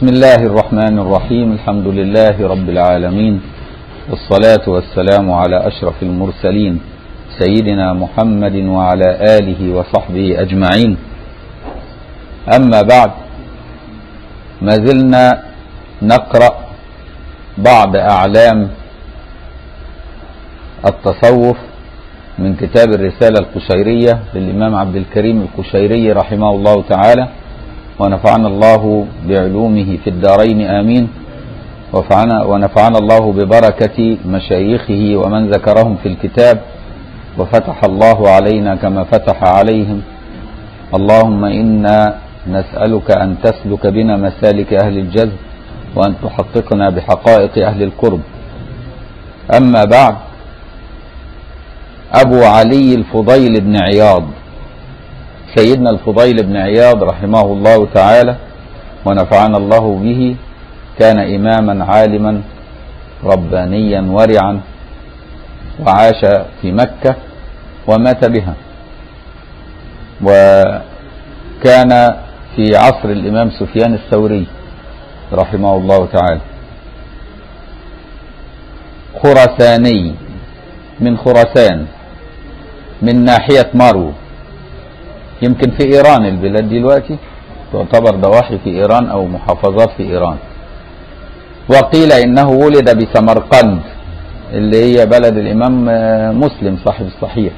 بسم الله الرحمن الرحيم الحمد لله رب العالمين والصلاة والسلام على أشرف المرسلين سيدنا محمد وعلى آله وصحبه أجمعين أما بعد ما زلنا نقرأ بعض أعلام التصوف من كتاب الرسالة القشيرية للإمام عبد الكريم القشيري رحمه الله تعالى ونفعنا الله بعلومه في الدارين آمين وفعنا ونفعنا الله ببركة مشايخه ومن ذكرهم في الكتاب وفتح الله علينا كما فتح عليهم اللهم إنا نسألك أن تسلك بنا مسالك أهل الجذب وأن تحققنا بحقائق أهل القرب أما بعد أبو علي الفضيل بن عياض سيدنا الفضيل بن عياض رحمه الله تعالى ونفعنا الله به كان إماما عالما ربانيا ورعا وعاش في مكة ومات بها وكان في عصر الإمام سفيان الثوري رحمه الله تعالى خرساني من خراسان من ناحية مرو يمكن في إيران البلاد دلوقتي تعتبر ضواحي في إيران أو محافظات في إيران وقيل إنه ولد بسمرقند اللي هي بلد الإمام مسلم صاحب الصحيح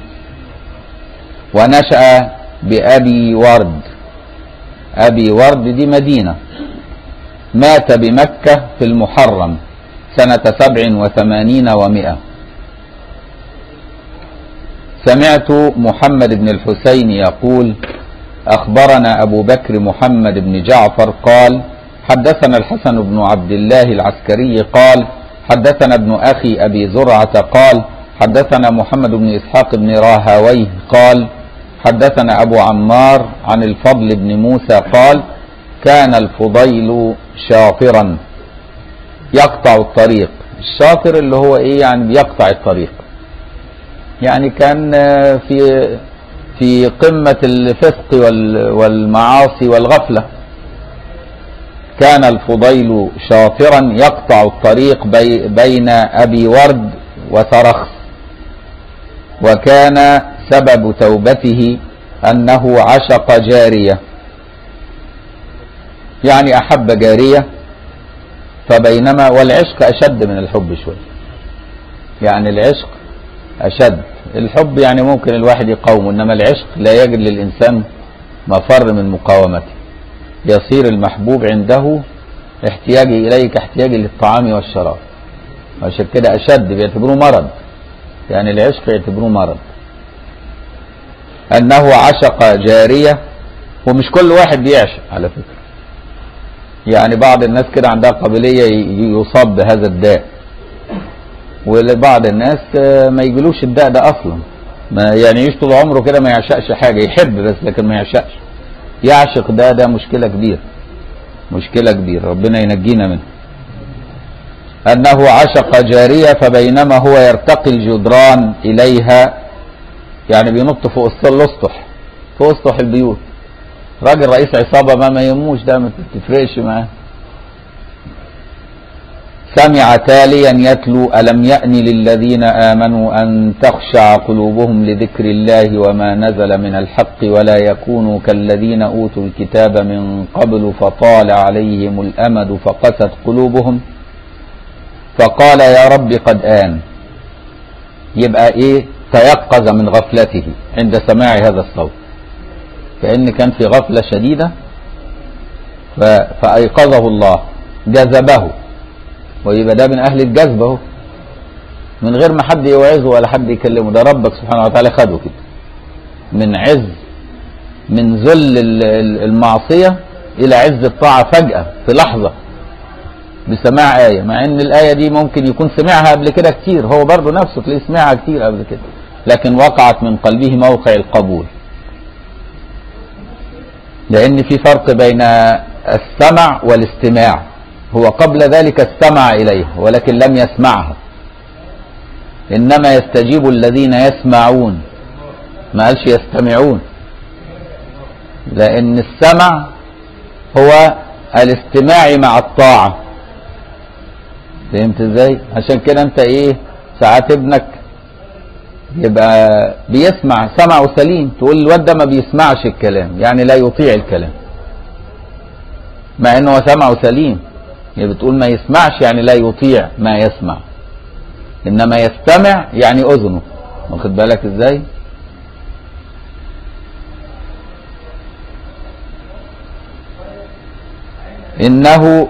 ونشأ بأبي ورد أبي ورد دي مدينة مات بمكة في المحرم سنة سبع وثمانين ومائة سمعت محمد بن الحسين يقول أخبرنا أبو بكر محمد بن جعفر قال حدثنا الحسن بن عبد الله العسكري قال حدثنا ابن أخي أبي زرعة قال حدثنا محمد بن إسحاق بن راهويه قال حدثنا أبو عمار عن الفضل بن موسى قال كان الفضيل شاطرا يقطع الطريق الشاطر اللي هو ايه يعني بيقطع الطريق يعني كان في في قمة الفسق والمعاصي والغفلة كان الفضيل شاطرا يقطع الطريق بي بين أبي ورد وسرخس وكان سبب توبته أنه عشق جارية يعني أحب جارية فبينما والعشق أشد من الحب شوية يعني العشق أشد الحب يعني ممكن الواحد يقاومه إنما العشق لا يجد للإنسان مفر من مقاومته يصير المحبوب عنده احتياجي إليه كاحتياجي للطعام والشراب عشان كده أشد بيعتبروه مرض يعني العشق يعتبروه مرض أنه عشق جارية ومش كل واحد بيعشق على فكرة يعني بعض الناس كده عندها قابلية يصاب بهذا الداء ولبعض الناس ما يجيلوش الداء ده اصلا ما يعني يعيش طول عمره كده ما يعشقش حاجه يحب بس لكن ما يعشقش يعشق ده ده مشكله كبيره مشكله كبيره ربنا ينجينا منه انه عشق جاريه فبينما هو يرتقي الجدران اليها يعني بينط فوق الاسطح فوق اسطح البيوت راجل رئيس عصابه ما ما يهموش ده ما تفرقش معاه سمع تاليا يتلو ألم يأن للذين آمنوا أن تخشع قلوبهم لذكر الله وما نزل من الحق ولا يكونوا كالذين أوتوا الكتاب من قبل فطال عليهم الأمد فقست قلوبهم فقال يا رب قد آن يبقى إيه تيقظ من غفلته عند سماع هذا الصوت كأن كان في غفلة شديدة فأيقظه الله جذبه ويبقى ده من اهل الجذب اهو من غير ما حد يوعظه ولا حد يكلمه ده ربك سبحانه وتعالى خده كده من عز من ذل المعصيه الى عز الطاعه فجاه في لحظه بسماع ايه مع ان الايه دي ممكن يكون سمعها قبل كده كتير هو برضه نفسه تلاقيه سمعها كتير قبل كده لكن وقعت من قلبه موقع القبول لان في فرق بين السمع والاستماع هو قبل ذلك استمع إليه ولكن لم يسمعها إنما يستجيب الذين يسمعون ما قالش يستمعون لأن السمع هو الاستماع مع الطاعة فهمت ازاي عشان كده انت ايه ساعات ابنك يبقى بيسمع سمعه سليم تقول الواد ده ما بيسمعش الكلام يعني لا يطيع الكلام مع انه هو سمعه سليم يعني بتقول ما يسمعش يعني لا يطيع ما يسمع انما يستمع يعني اذنه واخد بالك ازاي انه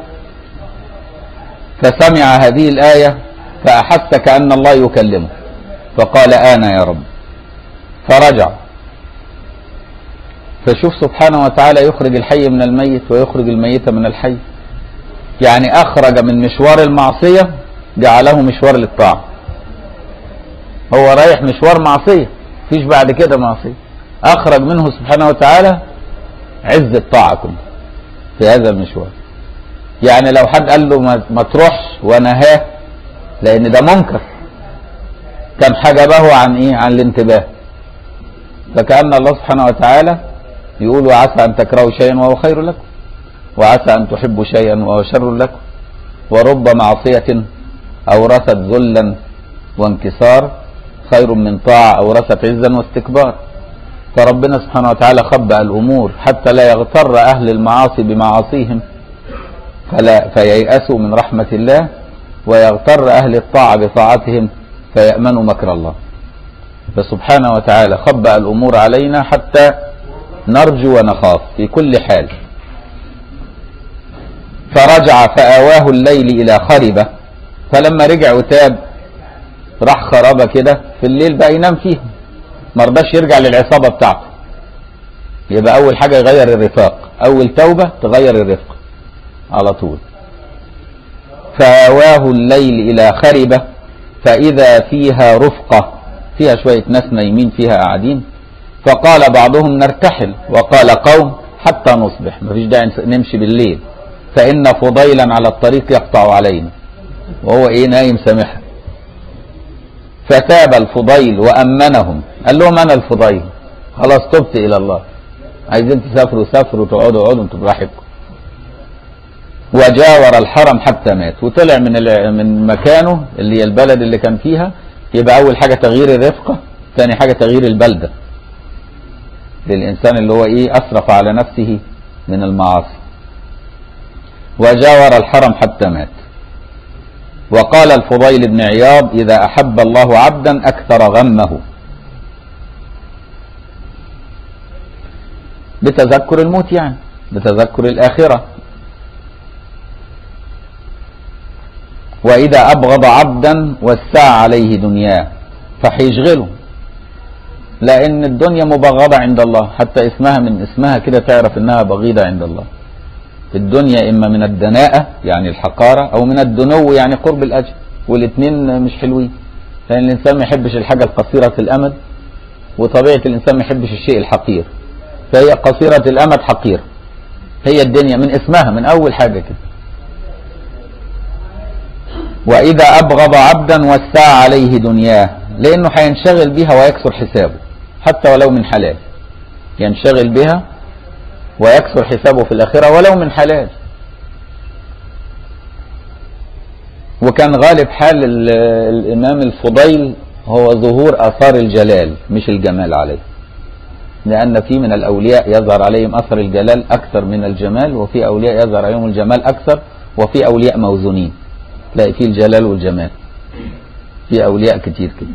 فسمع هذه الايه فاحس كان الله يكلمه فقال انا يا رب فرجع فشوف سبحانه وتعالى يخرج الحي من الميت ويخرج الميت من الحي يعني اخرج من مشوار المعصيه جعله مشوار للطاعه هو رايح مشوار معصيه فيش بعد كده معصيه اخرج منه سبحانه وتعالى عز الطاعه كله في هذا المشوار يعني لو حد قال له ما, ما تروحش ونهاه لان ده منكر كان حجبه عن ايه عن الانتباه فكأن الله سبحانه وتعالى يقول وعسى ان تكرهوا شيئا وهو خير لكم وعسى ان تحبوا شيئا وهو شر لكم ورب معصية اورثت ذلا وانكسار خير من طاعة اورثت عزا واستكبار فربنا سبحانه وتعالى خبأ الامور حتى لا يغتر اهل المعاصي بمعاصيهم فلا فييأسوا من رحمة الله ويغتر أهل الطاعة بطاعتهم فيأمنوا مكر الله فسبحانه وتعالى خبأ الأمور علينا حتى نرجو ونخاف في كل حال فرجع فآواه الليل إلى خربة فلما رجع وتاب راح خرابة كده في الليل بقى ينام فيها ما رضاش يرجع للعصابة بتاعته يبقى أول حاجة يغير الرفاق أول توبة تغير الرفق على طول فآواه الليل إلى خربة فإذا فيها رفقة فيها شوية ناس نايمين فيها قاعدين فقال بعضهم نرتحل وقال قوم حتى نصبح مفيش داعي نمشي بالليل فإن فضيلا على الطريق يقطع علينا وهو إيه نايم سامحها فتاب الفضيل وأمنهم قال لهم أنا الفضيل خلاص تبت إلى الله عايزين تسافروا سافروا تقعدوا اقعدوا انتوا براحتكم وجاور الحرم حتى مات وطلع من من مكانه اللي هي البلد اللي كان فيها يبقى اول حاجه تغيير الرفقه ثاني حاجه تغيير البلده للانسان اللي هو ايه اسرف على نفسه من المعاصي وجاور الحرم حتى مات وقال الفضيل بن عياض اذا احب الله عبدا اكثر غمه بتذكر الموت يعني بتذكر الاخره وإذا أبغض عبدا وسع عليه دنياه فهيشغله لأن الدنيا مبغضة عند الله حتى اسمها من اسمها كده تعرف إنها بغيضة عند الله الدنيا إما من الدناءة يعني الحقارة أو من الدنو يعني قرب الأجل والاثنين مش حلوين لأن الإنسان ما يحبش الحاجة القصيرة الأمد وطبيعة الإنسان ما يحبش الشيء الحقير فهي قصيرة الأمد حقير هي الدنيا من اسمها من أول حاجة كده وإذا أبغض عبدا وسع عليه دنياه لأنه هينشغل بها ويكسر حسابه حتى ولو من حلال ينشغل بها ويكسر حسابه في الآخرة ولو من حلال وكان غالب حال الإمام الفضيل هو ظهور آثار الجلال مش الجمال عليه لأن في من الأولياء يظهر عليهم أثر الجلال أكثر من الجمال وفي أولياء يظهر عليهم الجمال أكثر وفي أولياء موزونين تلاقي فيه الجلال والجمال في أولياء كتير كده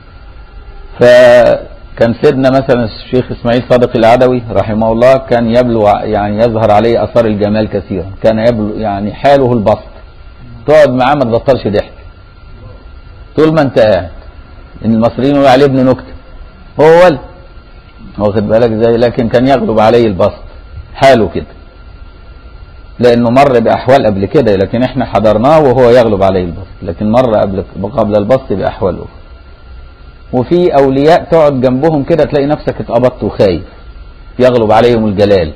فكان سيدنا مثلا الشيخ إسماعيل صادق العدوي رحمه الله كان يبلو يعني يظهر عليه أثار الجمال كثيرا كان يبلو يعني حاله البسط تقعد معاه ما تبطلش ضحك طول ما انت قاعد ان المصريين يقولوا عليه ابن نكته هو ولد واخد بالك ازاي لكن كان يغلب عليه البسط حاله كده لانه مر باحوال قبل كده لكن احنا حضرناه وهو يغلب عليه البسط لكن مر قبل قبل البسط باحوال اخرى وفي اولياء تقعد جنبهم كده تلاقي نفسك اتقبضت وخايف يغلب عليهم الجلال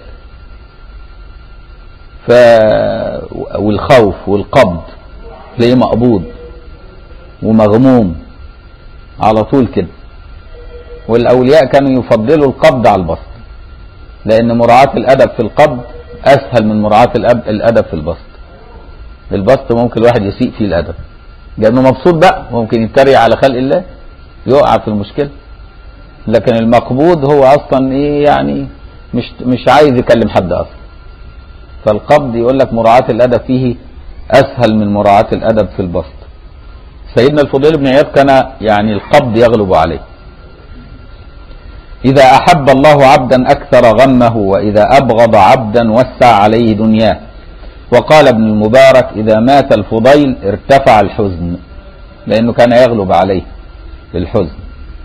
ف والخوف والقبض تلاقيه مقبوض ومغموم على طول كده والاولياء كانوا يفضلوا القبض على البسط لان مراعاة الادب في القبض اسهل من مراعاة الأب الادب في البسط البسط ممكن الواحد يسيء فيه الادب لانه مبسوط بقى ممكن يتريق على خلق الله يقع في المشكلة لكن المقبوض هو اصلا ايه يعني مش مش عايز يكلم حد اصلا فالقبض يقول لك مراعاة الادب فيه اسهل من مراعاة الادب في البسط سيدنا الفضيل بن عياض كان يعني القبض يغلب عليه إذا أحب الله عبدا أكثر غمه وإذا أبغض عبدا وسع عليه دنياه وقال ابن المبارك إذا مات الفضيل ارتفع الحزن لأنه كان يغلب عليه الحزن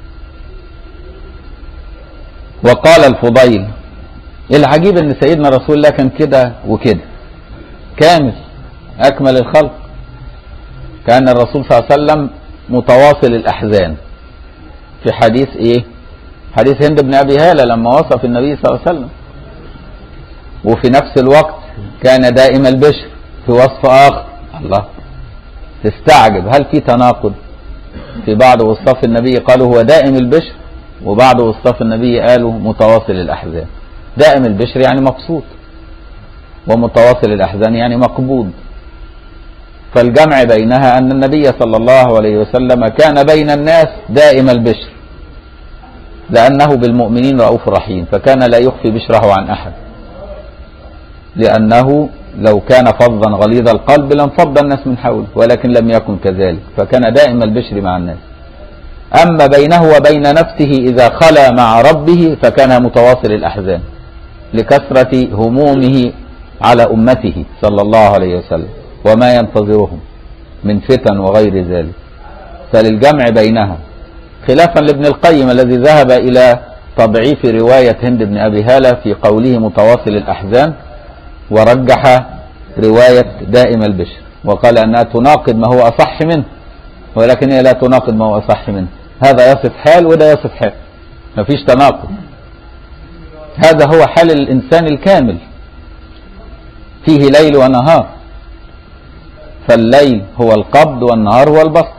وقال الفضيل العجيب ان سيدنا رسول الله كان كده وكده كامل اكمل الخلق كان الرسول صلى الله عليه وسلم متواصل الاحزان في حديث ايه حديث هند بن ابي هاله لما وصف النبي صلى الله عليه وسلم وفي نفس الوقت كان دائم البشر في وصف اخر الله تستعجب هل في تناقض في بعض وصف النبي قالوا هو دائم البشر وبعض وصف النبي قالوا متواصل الاحزان دائم البشر يعني مبسوط ومتواصل الاحزان يعني مقبوض فالجمع بينها ان النبي صلى الله عليه وسلم كان بين الناس دائم البشر لانه بالمؤمنين رؤوف رحيم فكان لا يخفي بشره عن احد لانه لو كان فظا غليظ القلب لانفض الناس من حوله ولكن لم يكن كذلك فكان دائم البشر مع الناس اما بينه وبين نفسه اذا خلا مع ربه فكان متواصل الاحزان لكثرة همومه على أمته صلى الله عليه وسلم وما ينتظرهم من فتن وغير ذلك فللجمع بينها خلافا لابن القيم الذي ذهب إلى تضعيف رواية هند بن أبي هالة في قوله متواصل الأحزان ورجح رواية دائم البشر وقال أنها تناقض ما هو أصح منه ولكن هي لا تناقض ما هو أصح منه هذا يصف حال وده يصف حال مفيش تناقض هذا هو حال الإنسان الكامل فيه ليل ونهار فالليل هو القبض والنهار هو البسط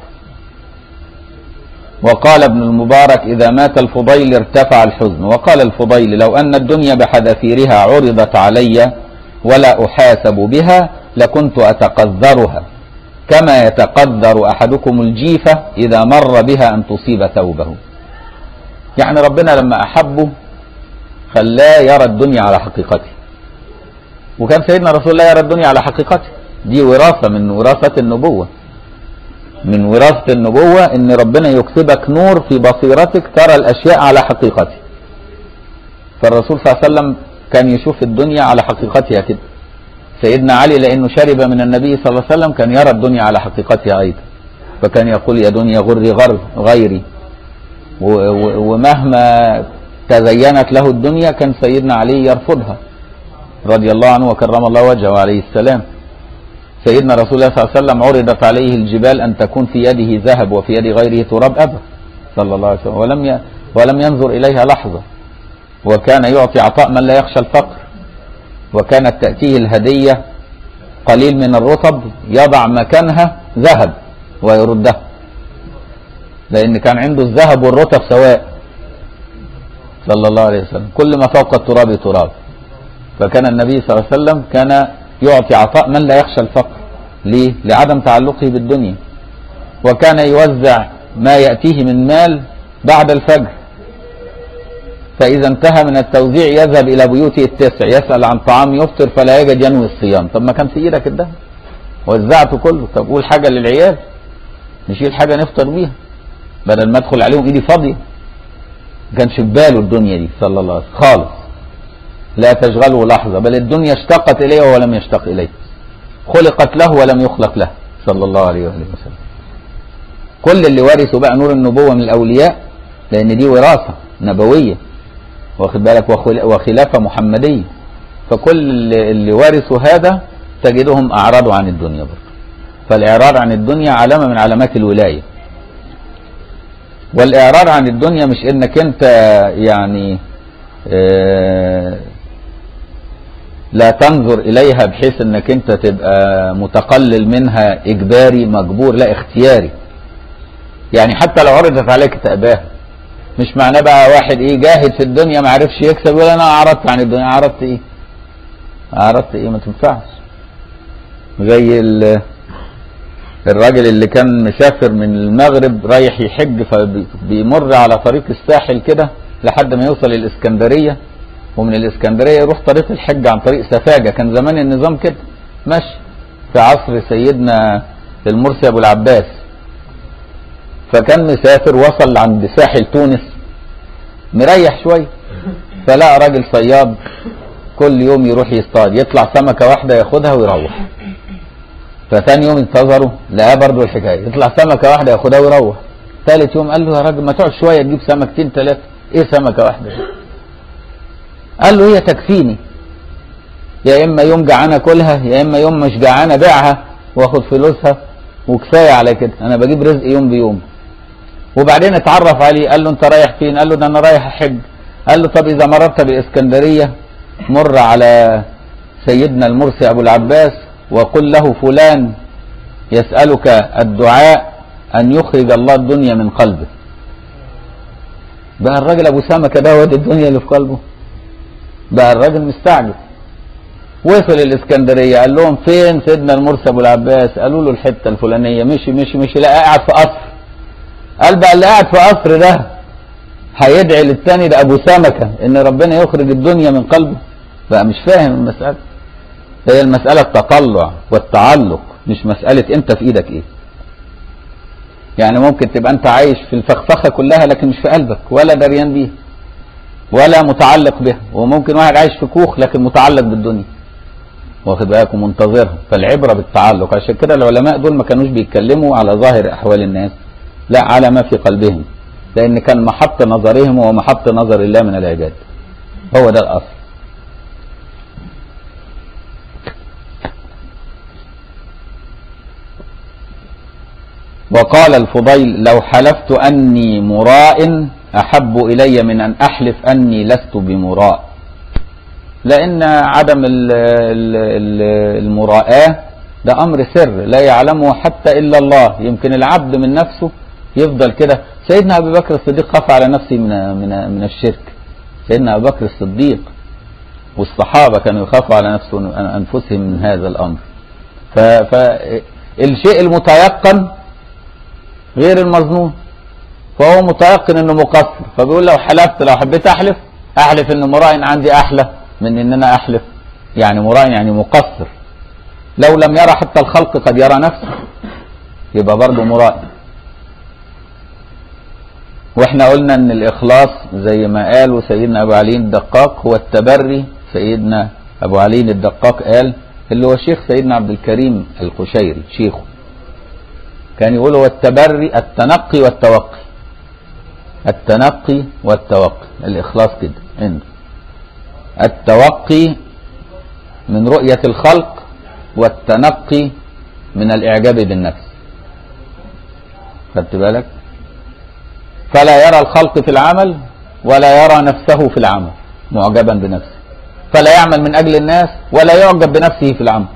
وقال ابن المبارك إذا مات الفضيل ارتفع الحزن وقال الفضيل لو أن الدنيا بحذافيرها عرضت علي ولا أحاسب بها لكنت أتقذرها كما يتقذر أحدكم الجيفة إذا مر بها أن تصيب ثوبه يعني ربنا لما أحبه خلاه يرى الدنيا على حقيقته وكان سيدنا رسول الله يرى الدنيا على حقيقته دي وراثة من وراثة النبوة من وراثة النبوة ان ربنا يكسبك نور في بصيرتك ترى الاشياء على حقيقته فالرسول صلى الله عليه وسلم كان يشوف الدنيا على حقيقتها كده سيدنا علي لانه شرب من النبي صلى الله عليه وسلم كان يرى الدنيا على حقيقتها ايضا فكان يقول يا دنيا غري غر غيري ومهما تزينت له الدنيا كان سيدنا علي يرفضها رضي الله عنه وكرم الله وجهه عليه السلام سيدنا رسول الله صلى الله عليه وسلم عرضت عليه الجبال أن تكون في يده ذهب وفي يد غيره تراب أبا صلى الله عليه وسلم ولم ي... ولم ينظر إليها لحظة وكان يعطي عطاء من لا يخشى الفقر وكانت تأتيه الهدية قليل من الرطب يضع مكانها ذهب ويردها لأن كان عنده الذهب والرطب سواء صلى الله عليه وسلم كل ما فوق التراب تراب فكان النبي صلى الله عليه وسلم كان يعطي عطاء من لا يخشى الفقر ليه؟ لعدم تعلقه بالدنيا وكان يوزع ما يأتيه من مال بعد الفجر فإذا انتهى من التوزيع يذهب إلى بيوته التسع يسأل عن طعام يفطر فلا يجد ينوي الصيام طب ما كان في إيدك الدهب وزعته كله طب قول حاجة للعيال نشيل حاجة نفطر بيها بدل ما ادخل عليهم ايدي فاضية ما كانش في باله الدنيا دي صلى الله عليه وسلم خالص لا تشغله لحظة بل الدنيا اشتقت إليه ولم يشتق إليه خلقت له ولم يخلق له صلى الله عليه وآله وسلم كل اللي ورثوا بقى نور النبوة من الأولياء لأن دي وراثة نبوية واخد بالك وخلافة محمدية فكل اللي, اللي ورثوا هذا تجدهم أعرضوا عن الدنيا برضه فالإعراض عن الدنيا علامة من علامات الولاية والإعراض عن الدنيا مش إنك أنت يعني آه لا تنظر إليها بحيث إنك أنت تبقى متقلل منها إجباري مجبور لا اختياري يعني حتى لو عرضت عليك تأباها مش معناه بقى واحد ايه جاهد في الدنيا ما عرفش يكسب ولا انا اعرضت عن الدنيا اعرضت ايه عرفت ايه ما تنفعش زي ال- الراجل اللي كان مسافر من المغرب رايح يحج فبيمر على طريق الساحل كده لحد ما يوصل الاسكندريه ومن الاسكندريه يروح طريق الحج عن طريق سفاجه كان زمان النظام كده ماشي في عصر سيدنا المرسي ابو العباس فكان مسافر وصل عند ساحل تونس مريح شويه فلقى راجل صياد كل يوم يروح يصطاد يطلع سمكه واحده ياخدها ويروح فثاني يوم انتظروا لقاه برضه الحكايه يطلع سمكه واحده ياخدها ويروح ثالث يوم قال له يا راجل ما تقعد شويه تجيب سمكتين ثلاثه ايه سمكه واحده دي؟ قال له هي تكفيني يا اما يوم جعانه كلها يا اما يوم مش جعانه بيعها واخد فلوسها وكفايه على كده انا بجيب رزق يوم بيوم وبعدين اتعرف عليه قال له انت رايح فين قال له ده انا رايح احج قال له طب اذا مررت بالاسكندريه مر على سيدنا المرسي ابو العباس وقل له فلان يسالك الدعاء ان يخرج الله الدنيا من قلبه بقى الراجل ابو سمكه ده واد الدنيا اللي في قلبه بقى الراجل مستعجب وصل الاسكندريه قال لهم فين سيدنا المرسي ابو العباس قالوا له الحته الفلانيه مشي مشي مشي لا قاعد في قصر قال بقى اللي قاعد في قصر ده هيدعي للتاني ده ابو سمكه ان ربنا يخرج الدنيا من قلبه بقى مش فاهم المساله هي المساله التطلع والتعلق مش مساله انت في ايدك ايه يعني ممكن تبقى انت عايش في الفخفخه كلها لكن مش في قلبك ولا دريان بيها ولا متعلق بها وممكن واحد عايش في كوخ لكن متعلق بالدنيا واخد بالك ومنتظرها فالعبره بالتعلق عشان كده العلماء دول ما كانوش بيتكلموا على ظاهر احوال الناس لا على ما في قلبهم لان كان محط نظرهم هو محط نظر الله من العباد هو ده الاصل وقال الفضيل لو حلفت اني مراء احب الي من ان احلف اني لست بمراء لان عدم ال- ال- ال- المراءة ده امر سر لا يعلمه حتى الا الله يمكن العبد من نفسه يفضل كده سيدنا ابو بكر الصديق خاف على نفسه من من من الشرك سيدنا ابو بكر الصديق والصحابه كانوا يخافوا على نفسه انفسهم من هذا الامر فالشيء المتيقن غير المظنون فهو متيقن انه مقصر فبيقول لو حلفت لو حبيت احلف احلف ان مراء عندي احلى من ان انا احلف يعني مراء يعني مقصر لو لم يرى حتى الخلق قد يرى نفسه يبقى برضه مراء واحنا قلنا ان الاخلاص زي ما قالوا سيدنا ابو علي الدقاق هو التبري سيدنا ابو علي الدقاق قال اللي هو شيخ سيدنا عبد الكريم القشيري شيخه كان يقول هو التبري التنقي والتوقي التنقي والتوقي الإخلاص كده عنده التوقي من رؤية الخلق والتنقي من الإعجاب بالنفس خدت بالك فلا يرى الخلق في العمل ولا يرى نفسه في العمل معجبا بنفسه فلا يعمل من أجل الناس ولا يعجب بنفسه في العمل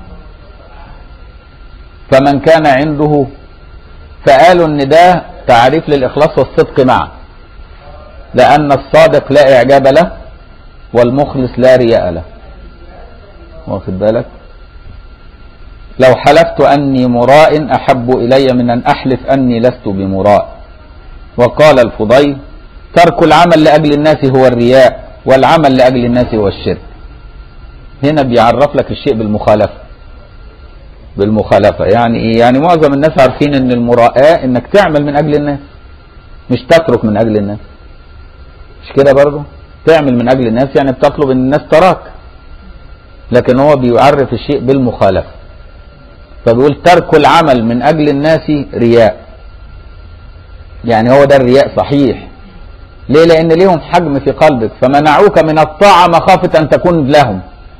فمن كان عنده فقالوا ان ده تعريف للإخلاص والصدق معا لأن الصادق لا إعجاب له والمخلص لا رياء له واخد بالك لو حلفت أني مراء أحب إلي من أن أحلف أني لست بمراء وقال الفضيل ترك العمل لأجل الناس هو الرياء والعمل لأجل الناس هو الشرك هنا بيعرف لك الشيء بالمخالفة بالمخالفة يعني إيه؟ يعني معظم الناس عارفين أن المراءة أنك تعمل من أجل الناس مش تترك من أجل الناس مش كده برضه تعمل من أجل الناس يعني بتطلب أن الناس تراك لكن هو بيعرف الشيء بالمخالفة فبيقول ترك العمل من أجل الناس رياء يعني هو ده الرياء صحيح ليه لأن ليهم حجم في قلبك فمنعوك من الطاعة مخافة أن تكون لهم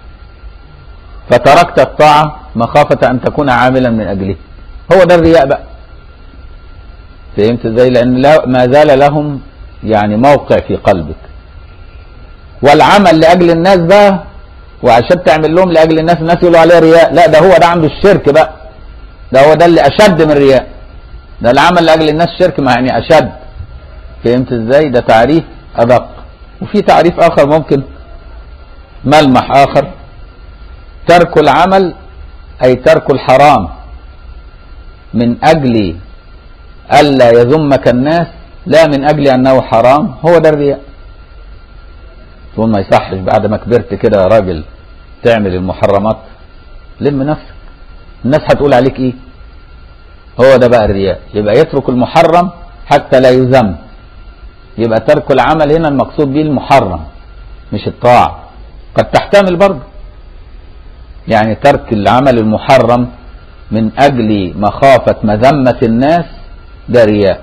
فتركت الطاعة مخافة أن تكون عاملا من أجله هو ده الرياء بقى فهمت ازاي لأن لا ما زال لهم يعني موقع في قلبك والعمل لأجل الناس بقى وعشان تعمل لهم لأجل الناس الناس يقولوا عليه رياء لا ده هو ده عنده الشرك بقى ده هو ده اللي أشد من الرياء ده العمل لأجل الناس شرك ما يعني أشد فهمت ازاي ده تعريف أدق وفي تعريف آخر ممكن ملمح آخر ترك العمل أي ترك الحرام من أجل ألا يذمك الناس لا من أجل أنه حرام هو ده الرياء تقول ما يصحش بعد ما كبرت كده يا راجل تعمل المحرمات لم نفسك الناس هتقول عليك ايه هو ده بقى الرياء يبقى يترك المحرم حتى لا يذم يبقى ترك العمل هنا المقصود به المحرم مش الطاعة قد تحتمل برضه يعني ترك العمل المحرم من أجل مخافة مذمة الناس ده رياء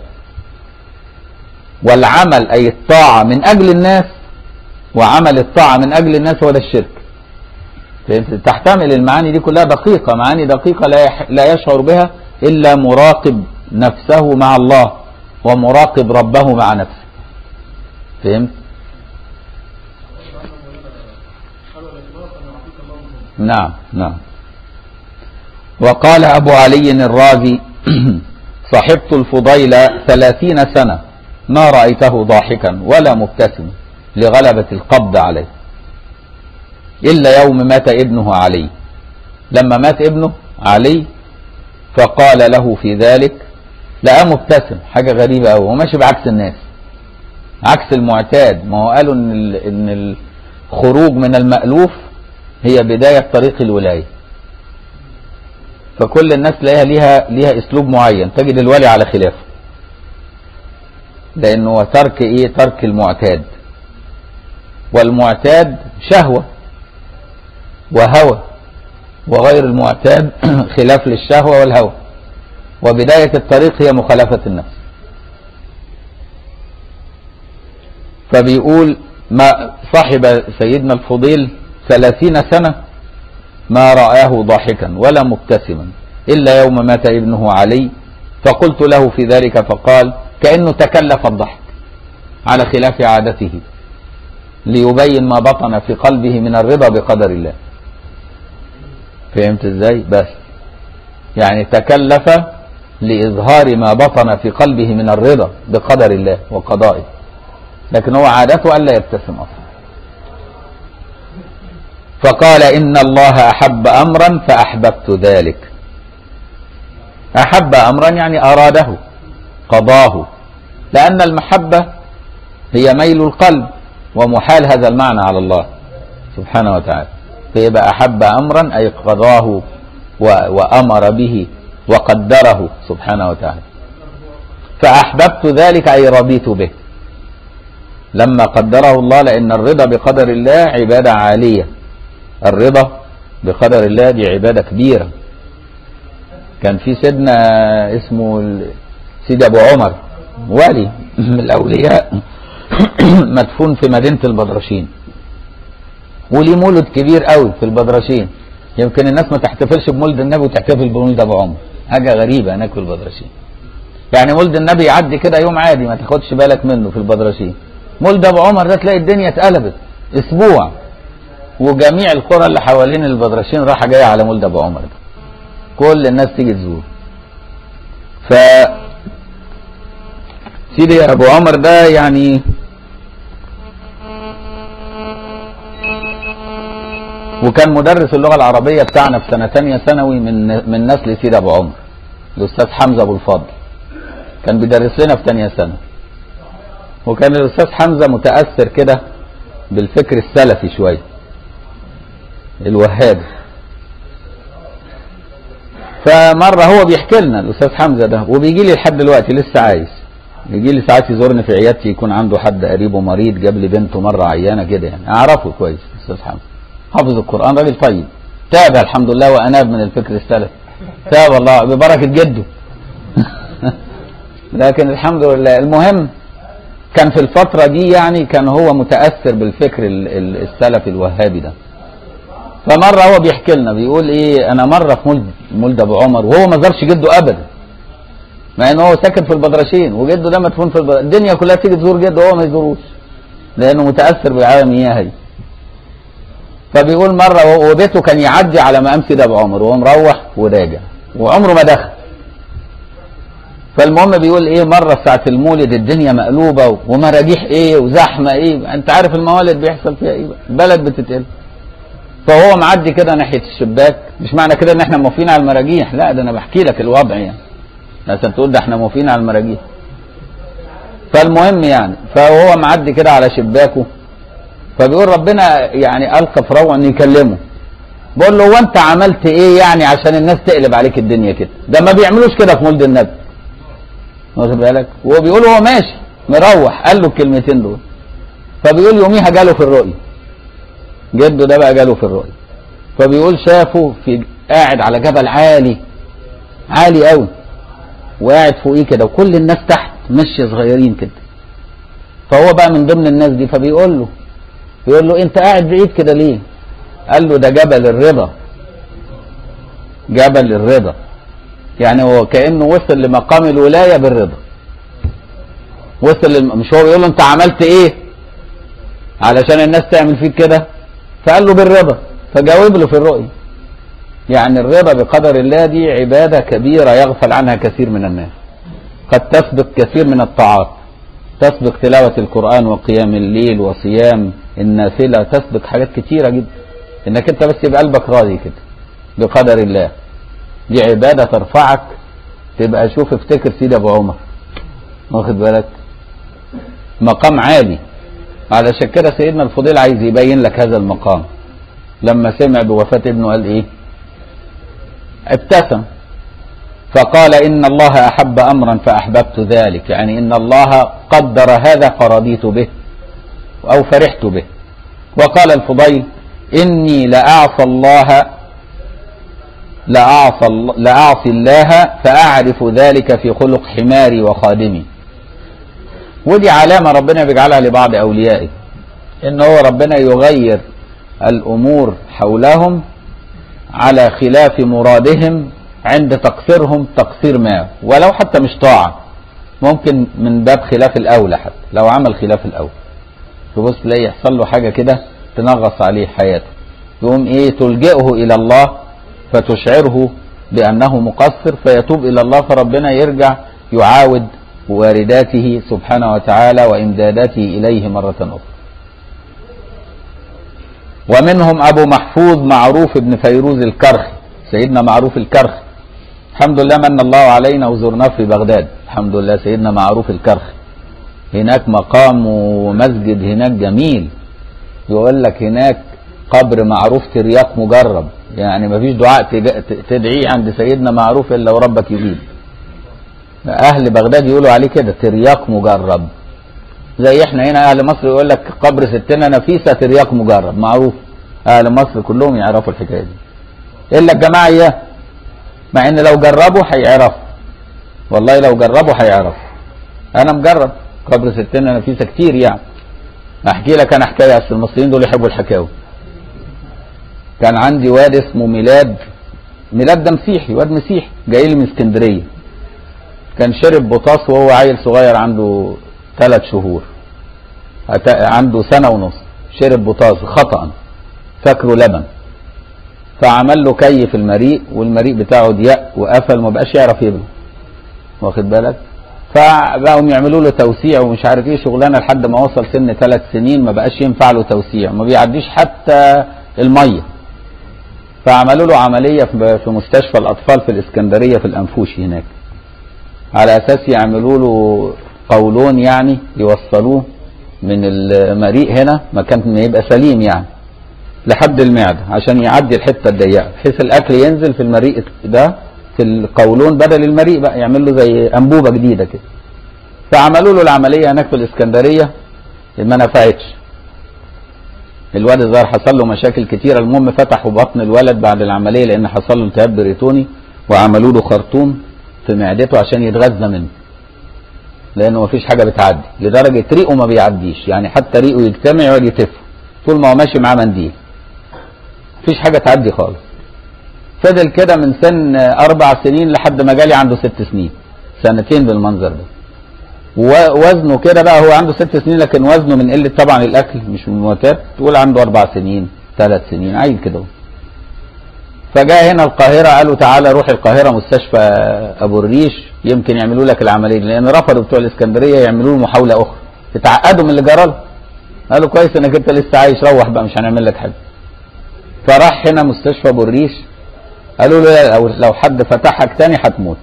والعمل أي الطاعة من أجل الناس وعمل الطاعة من أجل الناس هو ده الشرك فهمت؟ تحتمل المعاني دي كلها دقيقة معاني دقيقة لا يح- لا يشعر بها إلا مراقب نفسه مع الله ومراقب ربه مع نفسه فهمت؟ نعم نعم وقال أبو علي الرازي صحبت الفضيل ثلاثين سنة ما رأيته ضاحكا ولا مبتسما لغلبة القبض عليه إلا يوم مات ابنه علي لما مات ابنه علي فقال له في ذلك لقى مبتسم حاجة غريبة أوي هو ماشي بعكس الناس عكس المعتاد ما هو قالوا إن ال- إن الخروج من المألوف هي بداية طريق الولاية فكل الناس ليها ليها ليها اسلوب معين تجد الولي على خلافه لانه هو ترك ايه ترك المعتاد والمعتاد شهوة وهوى وغير المعتاد خلاف للشهوة والهوى وبداية الطريق هي مخالفة النفس فبيقول ما صاحب سيدنا الفضيل ثلاثين سنة ما رآه ضاحكا ولا مبتسما إلا يوم مات ابنه علي فقلت له في ذلك فقال كأنه تكلف الضحك على خلاف عادته ليبين ما بطن في قلبه من الرضا بقدر الله فهمت ازاي بس يعني تكلف لإظهار ما بطن في قلبه من الرضا بقدر الله وقضائه لكن هو عادته ألا يبتسم أصلا فقال إن الله أحب أمرا فأحببت ذلك أحب أمرا يعني أراده قضاه لأن المحبة هي ميل القلب ومحال هذا المعنى على الله سبحانه وتعالى فيبقى أحب أمرا أي قضاه و- وأمر به وقدره سبحانه وتعالى فأحببت ذلك أي رضيت به لما قدره الله لأن الرضا بقدر الله عبادة عالية الرضا بقدر الله دي عبادة كبيرة كان في سيدنا اسمه ال- سيدي أبو عمر والي من الأولياء مدفون في مدينة البدرشين وليه مولد كبير قوي في البدرشين يمكن الناس ما تحتفلش بمولد النبي وتحتفل بمولد أبو عمر حاجة غريبة هناك في البدرشين يعني مولد النبي يعدي كده يوم عادي ما تاخدش بالك منه في البدرشين مولد أبو عمر ده تلاقي الدنيا اتقلبت أسبوع وجميع القرى اللي حوالين البدرشين رايحه جايه على مولد ابو عمر ده كل الناس تيجي تزور ف سيدي ابو عمر ده يعني وكان مدرس اللغه العربيه بتاعنا في سنه تانية ثانوي من من نسل سيدي ابو عمر الاستاذ حمزه ابو الفضل كان بيدرس لنا في تانية ثانوي وكان الاستاذ حمزه متاثر كده بالفكر السلفي شويه الوهابي فمرة هو بيحكي لنا الأستاذ حمزة ده وبيجي لي لحد دلوقتي لسه عايش يجي لي ساعات يزورني في عيادتي يكون عنده حد قريبه مريض جاب لي بنته مرة عيانة كده يعني أعرفه كويس الأستاذ حمزة حافظ القرآن راجل طيب تاب الحمد لله وأناب من الفكر السلفي تاب الله ببركة جده لكن الحمد لله المهم كان في الفترة دي يعني كان هو متأثر بالفكر ال- ال- السلفي الوهابي ده فمرة هو بيحكي لنا بيقول ايه انا مرة في مولد مولد ابو عمر وهو ما زارش جده ابدا مع ان هو ساكن في البدرشين وجده ده مدفون في البدرشين الدنيا كلها تيجي تزور جده وهو ما يزوروش لانه متاثر بالعالميه هي فبيقول مرة وهو- وبيته كان يعدي على مقام سيدي ابو عمر وهو مروح وراجع وعمره ما دخل فالمهم بيقول ايه مرة ساعة المولد الدنيا مقلوبة ومراجيح ايه وزحمة ايه انت عارف الموالد بيحصل فيها ايه بقى. البلد بتتقلب فهو معدي كده ناحيه الشباك مش معنى كده ان احنا موافقين على المراجيح لا ده انا بحكي لك الوضع يعني عشان تقول ده احنا موافقين على المراجيح فالمهم يعني فهو معدي كده على شباكه فبيقول ربنا يعني القى في روعه ان يكلمه بقول له وانت عملت ايه يعني عشان الناس تقلب عليك الدنيا كده ده ما بيعملوش كده في مولد النبي واخد بالك وهو بيقول هو ماشي مروح قال له الكلمتين دول فبيقول يوميها جاله في الرؤيه جده ده بقى جاله في الرؤيه فبيقول شافه في قاعد على جبل عالي عالي قوي وقاعد فوقيه كده وكل الناس تحت ماشيه صغيرين كده فهو بقى من ضمن الناس دي فبيقول له بيقول له انت قاعد بعيد كده ليه قال له ده جبل الرضا جبل الرضا يعني هو كانه وصل لمقام الولايه بالرضا وصل للم... مش هو بيقول له انت عملت ايه علشان الناس تعمل فيك كده فقال له بالرضا فجاوب له في الرؤيا يعني الرضا بقدر الله دي عباده كبيره يغفل عنها كثير من الناس قد تسبق كثير من الطاعات تسبق تلاوه القران وقيام الليل وصيام النافله تسبق حاجات كتيره جدا انك انت بس يبقى قلبك راضي كده بقدر الله دي عباده ترفعك تبقى شوف افتكر سيدي ابو عمر واخد بالك مقام عالي علشان كده سيدنا الفضيل عايز يبين لك هذا المقام لما سمع بوفاة ابنه قال ايه ابتسم فقال ان الله احب امرا فاحببت ذلك يعني ان الله قدر هذا فرضيت به او فرحت به وقال الفضيل اني لاعصى الله لأعصى, لأعصي الله فأعرف ذلك في خلق حماري وخادمي ودي علامة ربنا بيجعلها لبعض أوليائه إن هو ربنا يغير الأمور حولهم على خلاف مرادهم عند تقصيرهم تقصير ما ولو حتى مش طاعة ممكن من باب خلاف الأولى حتى لو عمل خلاف الأولى تبص تلاقي يحصل له حاجة كده تنغص عليه حياته يقوم إيه تلجئه إلى الله فتشعره بأنه مقصر فيتوب إلى الله فربنا يرجع يعاود وارداته سبحانه وتعالى وإمداداته إليه مرة أخرى ومنهم أبو محفوظ معروف بن فيروز الكرخي سيدنا معروف الكرخي الحمد لله من الله علينا وزرناه في بغداد الحمد لله سيدنا معروف الكرخي هناك مقام ومسجد هناك جميل يقول لك هناك قبر معروف ترياق مجرب يعني ما فيش دعاء تدعيه عند سيدنا معروف الا وربك يجيب اهل بغداد يقولوا عليه كده ترياق مجرب زي احنا هنا اهل مصر يقول لك قبر ستنا نفيسه ترياق مجرب معروف اهل مصر كلهم يعرفوا الحكايه دي الا الجماعه اياه مع ان لو جربوا هيعرفوا والله لو جربوا هيعرفوا انا مجرب قبر ستنا نفيسه كتير يعني احكي لك انا حكايه اصل المصريين دول يحبوا الحكاوي كان عندي واد اسمه ميلاد ميلاد ده مسيحي واد مسيحي جاي لي من اسكندريه كان شرب بطاس وهو عيل صغير عنده ثلاث شهور عنده سنه ونص شرب بطاس خطا فاكره لبن فعمل له كي في المريء والمريء بتاعه ضيق وقفل ما بقاش يعرف يبلع واخد بالك فبقوا يعملوا له توسيع ومش عارف ايه شغلانه لحد ما وصل سن ثلاث سنين ما بقاش ينفع له توسيع ما بيعديش حتى الميه فعملوا له عمليه في مستشفى الاطفال في الاسكندريه في الانفوشي هناك على اساس يعملوا له قولون يعني يوصلوه من المريء هنا مكان ما يبقى سليم يعني لحد المعده عشان يعدي الحته الضيقه بحيث الاكل ينزل في المريء ده في القولون بدل المريء بقى يعمل له زي انبوبه جديده كده فعملوا له العمليه هناك في الاسكندريه ما نفعتش الولد الظاهر حصل له مشاكل كتيره المهم فتحوا بطن الولد بعد العمليه لان حصل له التهاب بريتوني وعملوا له خرطوم في معدته عشان يتغذى منه لانه مفيش حاجه بتعدي لدرجه ريقه ما بيعديش يعني حتى ريقه يجتمع يقعد يتف طول ما هو ماشي معاه منديل مفيش حاجه تعدي خالص فضل كده من سن اربع سنين لحد ما جالي عنده ست سنين سنتين بالمنظر ده ووزنه كده بقى هو عنده ست سنين لكن وزنه من قله طبعا الاكل مش من المعتاد تقول عنده اربع سنين ثلاث سنين عيل كده فجاء هنا القاهرة قالوا تعالى روح القاهرة مستشفى أبو الريش يمكن يعملوا لك العملية لأن رفضوا بتوع الإسكندرية يعملوا له محاولة أخرى اتعقدوا من اللي جرى له قالوا كويس إنك أنت لسه عايش روح بقى مش هنعمل لك حاجة فراح هنا مستشفى ابو الريش قالوا له لو لو حد فتحك تاني هتموت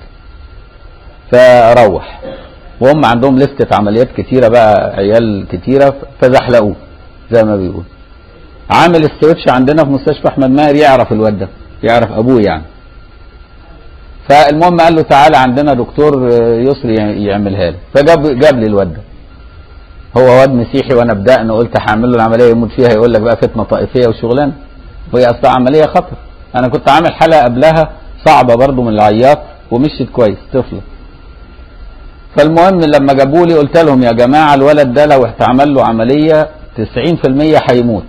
فروح وهم عندهم لستة عمليات كتيرة بقى عيال كتيرة فزحلقوه زي ما بيقول عامل استوتش عندنا في مستشفى احمد ماهر يعرف الواد ده يعرف ابوه يعني فالمهم قال له تعالى عندنا دكتور يسري يعملها له فجاب جاب لي الواد ده هو واد مسيحي وانا بدأنا قلت هعمل له العمليه يموت فيها يقول لك بقى فتنه طائفيه وشغلانه وهي اصلا عمليه خطر انا كنت عامل حلقه قبلها صعبه برضو من العياط ومشيت كويس طفله فالمهم لما جابوا لي قلت لهم يا جماعه الولد ده لو اتعمل له عمليه 90% هيموت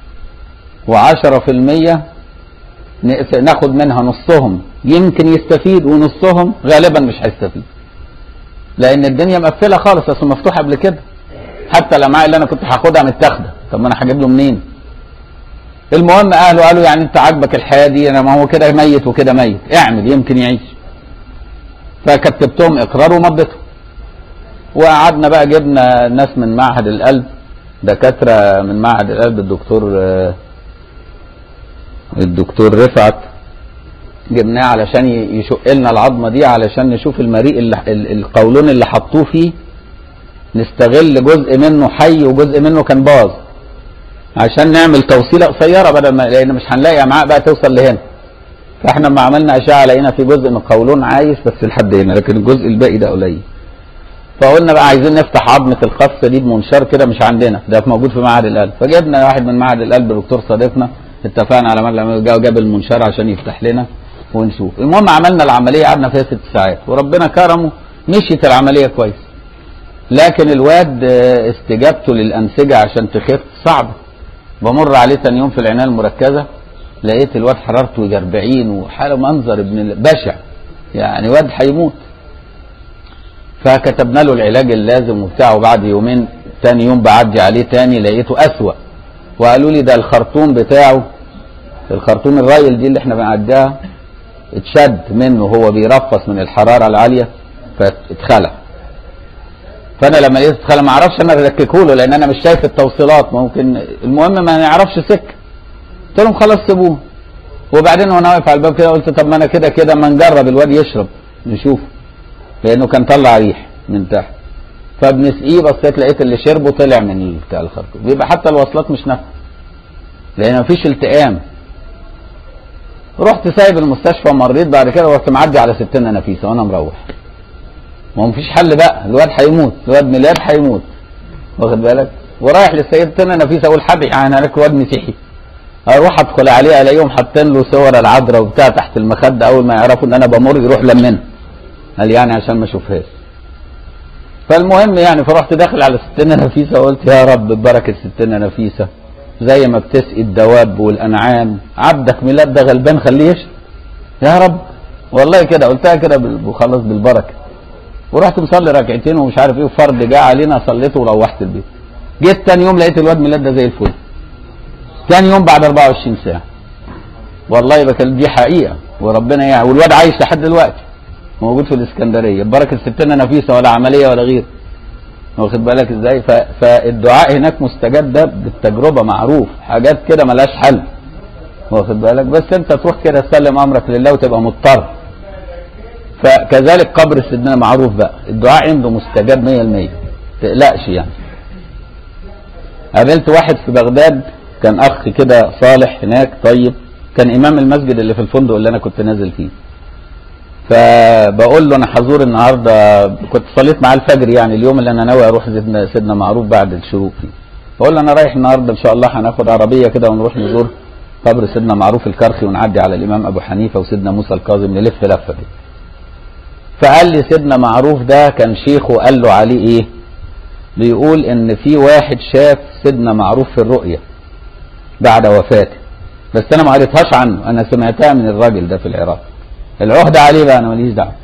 و10% ناخد منها نصهم يمكن يستفيد ونصهم غالبا مش هيستفيد لان الدنيا مقفله خالص اصل مفتوح قبل كده حتى الامعاء اللي انا كنت هاخدها متاخده طب ما انا هجيب له منين المهم اهله قالوا يعني انت عاجبك الحياه دي انا ما هو كده ميت وكده ميت اعمل يمكن يعيش فكتبتهم اقرار ومضيتهم وقعدنا بقى جبنا ناس من معهد القلب دكاتره من معهد القلب الدكتور الدكتور رفعت جبناه علشان يشق لنا العظمه دي علشان نشوف المريء اللي القولون اللي حطوه فيه نستغل جزء منه حي وجزء منه كان باظ عشان نعمل توصيله قصيره بدل ما لان مش هنلاقي امعاء بقى توصل لهنا فاحنا لما عملنا اشعه لقينا في جزء من القولون عايش بس لحد هنا لكن الجزء الباقي ده قليل فقلنا بقى عايزين نفتح عظمه الخص دي بمنشار كده مش عندنا ده موجود في معهد القلب فجبنا واحد من معهد القلب دكتور صديقنا اتفقنا على مبلغ جاب المنشار عشان يفتح لنا ونشوف المهم عملنا العمليه قعدنا فيها ست ساعات وربنا كرمه مشيت العمليه كويس لكن الواد استجابته للانسجه عشان تخف صعبه بمر عليه تاني يوم في العنايه المركزه لقيت الواد حرارته يجي 40 وحاله منظر ابن بشع يعني واد هيموت فكتبنا له العلاج اللازم وبتاع وبعد يومين تاني يوم بعدي عليه تاني لقيته اسوأ وقالوا لي ده الخرطوم بتاعه الخرطوم الرايل دي اللي احنا بنعديها اتشد منه هو بيرفص من الحراره العاليه فاتخلع فانا لما لقيت اتخلع ما اعرفش انا ارككه له لان انا مش شايف التوصيلات ممكن المهم ما نعرفش سكه قلت لهم خلاص سيبوه وبعدين وانا واقف على الباب كده قلت طب ما انا كده كده ما نجرب الواد يشرب نشوف لانه كان طلع ريح من تحت فبنسقيه بصيت لقيت اللي شربه طلع من بتاع الخرطوم بيبقى حتى الوصلات مش نافعه لان مفيش التئام رحت سايب المستشفى ومريت بعد كده ورحت معدي على ستنا نفيسه وانا مروح ما هو مفيش حل بقى الواد هيموت الواد ميلاد هيموت واخد بالك ورايح للسيدتنا نفيسه اقول حبي يعني هناك واد مسيحي اروح ادخل عليه الاقيهم حاطين له صور العذراء وبتاع تحت المخده اول ما يعرفوا ان انا بمر يروح لمنها قال يعني عشان ما اشوفهاش فالمهم يعني فرحت داخل على ستنا نفيسه وقلت يا رب ببركه ستنا نفيسه زي ما بتسقي الدواب والانعام عبدك ميلاد ده غلبان خليه يشرب يا رب والله كده قلتها كده وخلص بالبركه ورحت مصلي ركعتين ومش عارف ايه وفرد جه علينا صليته وروحت البيت جيت تاني يوم لقيت الواد ميلاد ده زي الفل تاني يوم بعد 24 ساعه والله بكلم دي حقيقه وربنا يعني والواد عايش لحد دلوقتي موجود في الاسكندريه ببركه ستنا نفيسه ولا عمليه ولا غير واخد بالك ازاي فالدعاء هناك مستجاب ده بالتجربه معروف حاجات كده ملهاش حل واخد بالك بس انت تروح كده تسلم امرك لله وتبقى مضطر فكذلك قبر سيدنا معروف بقى الدعاء عنده مستجاب 100% تقلقش يعني قابلت واحد في بغداد كان اخ كده صالح هناك طيب كان امام المسجد اللي في الفندق اللي انا كنت نازل فيه فبقول له انا حضور النهارده كنت صليت معاه الفجر يعني اليوم اللي انا ناوي اروح سيدنا سيدنا معروف بعد الشروق فيه بقول له انا رايح النهارده ان شاء الله هناخد عربيه كده ونروح نزور قبر سيدنا معروف الكرخي ونعدي على الامام ابو حنيفه وسيدنا موسى الكاظم نلف لفه دي فقال لي سيدنا معروف ده كان شيخه قال له عليه ايه بيقول ان في واحد شاف سيدنا معروف في الرؤيه بعد وفاته بس انا ما قريتهاش عنه انا سمعتها من الراجل ده في العراق العهده عليه بقى انا ماليش دعوه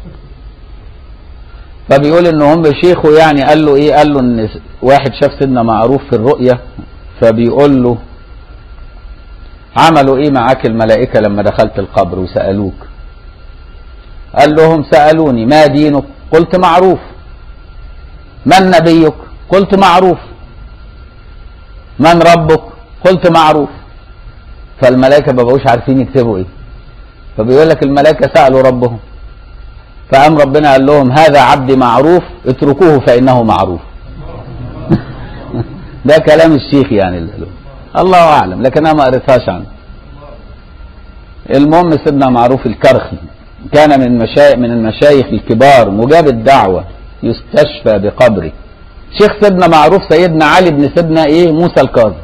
فبيقول ان هم شيخه يعني قال له ايه قال له ان واحد شاف سيدنا معروف في الرؤيه فبيقول له عملوا ايه معاك الملائكه لما دخلت القبر وسالوك قال لهم سالوني ما دينك قلت معروف من نبيك قلت معروف من ربك قلت معروف فالملائكة ما بقوش عارفين يكتبوا ايه فبيقول لك الملائكة سألوا ربهم فقام ربنا قال لهم هذا عبدي معروف اتركوه فإنه معروف ده كلام الشيخ يعني اللي قاله. الله أعلم لكن أنا ما قريتهاش عنه المهم سيدنا معروف الكرخي كان من مشايخ من المشايخ الكبار مجاب الدعوة يستشفى بقبره شيخ سيدنا معروف سيدنا علي بن سيدنا ايه موسى الكاظم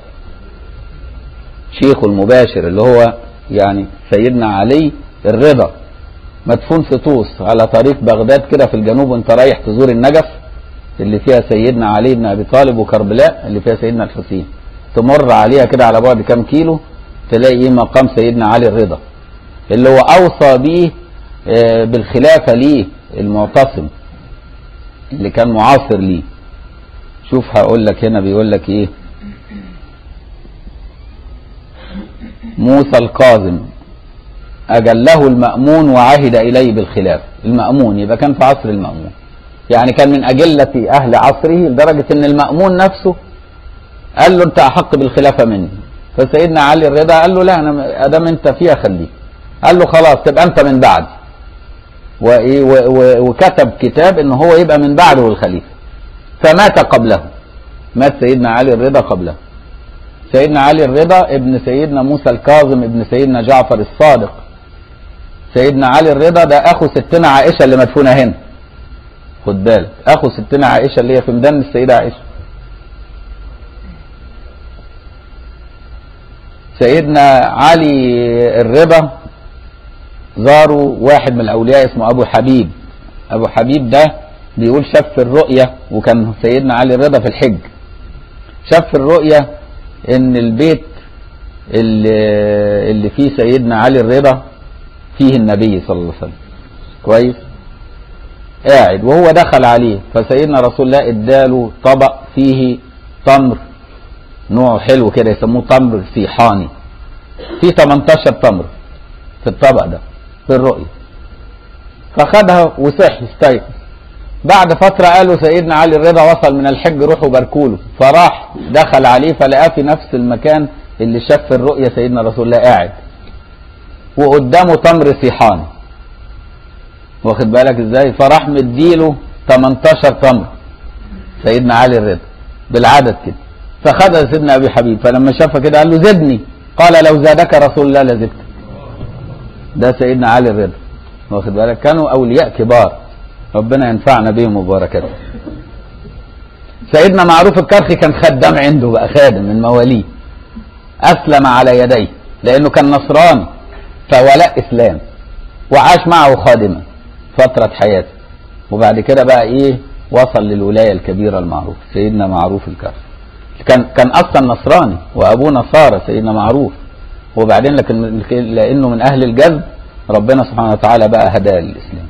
شيخه المباشر اللي هو يعني سيدنا علي الرضا مدفون في طوس على طريق بغداد كده في الجنوب وانت رايح تزور النجف اللي فيها سيدنا علي بن ابي طالب وكربلاء اللي فيها سيدنا الحسين تمر عليها كده على بعد كام كيلو تلاقي ايه مقام سيدنا علي الرضا اللي هو اوصى بيه آه، بالخلافه ليه المعتصم اللي كان معاصر ليه شوف هقول لك هنا بيقول لك ايه موسى الكاظم أجله المأمون وعهد إليه بالخلاف المأمون يبقى كان في عصر المأمون يعني كان من أجلة أهل عصره لدرجة أن المأمون نفسه قال له أنت أحق بالخلافة مني فسيدنا علي الرضا قال له لا أنا أدام أنت فيها خليك قال له خلاص تبقى أنت من بعد وإيه و- و- وكتب كتاب أنه هو يبقى من بعده الخليفة فمات قبله مات سيدنا علي الرضا قبله سيدنا علي الرضا ابن سيدنا موسى الكاظم ابن سيدنا جعفر الصادق سيدنا علي الرضا ده اخو ستنا عائشه اللي مدفونه هنا خد بالك اخو ستنا عائشه اللي هي في ميدان السيده عائشه سيدنا علي الرضا زاروا واحد من الاولياء اسمه ابو حبيب ابو حبيب ده بيقول شاف في الرؤيه وكان سيدنا علي الرضا في الحج شاف في الرؤيه ان البيت اللي, اللي فيه سيدنا علي الرضا فيه النبي صلى الله عليه وسلم كويس قاعد وهو دخل عليه فسيدنا رسول الله اداله طبق فيه تمر نوع حلو كده يسموه تمر سيحاني فيه 18 تمر في الطبق ده في الرؤية فخدها وصحي استيقظ بعد فترة قالوا سيدنا علي الرضا وصل من الحج روحوا باركوله فراح دخل عليه فلقاه في نفس المكان اللي شاف في الرؤية سيدنا رسول الله قاعد وقدامه تمر سيحان واخد بالك ازاي فراح مديله 18 تمر سيدنا علي الرضا بالعدد كده فخدها سيدنا ابي حبيب فلما شافها كده قال له زدني قال لو زادك رسول الله لزدتك ده سيدنا علي الرضا واخد بالك كانوا اولياء كبار ربنا ينفعنا بهم وبركاته سيدنا معروف الكرخي كان خدام عنده بقى خادم من مواليه اسلم على يديه لانه كان نصراني فولاء اسلام وعاش معه خادما فترة حياته وبعد كده بقى ايه وصل للولاية الكبيرة المعروف سيدنا معروف الكرخي كان كان اصلا نصراني وابوه نصارى سيدنا معروف وبعدين لكن لانه من اهل الجذب ربنا سبحانه وتعالى بقى هداه للاسلام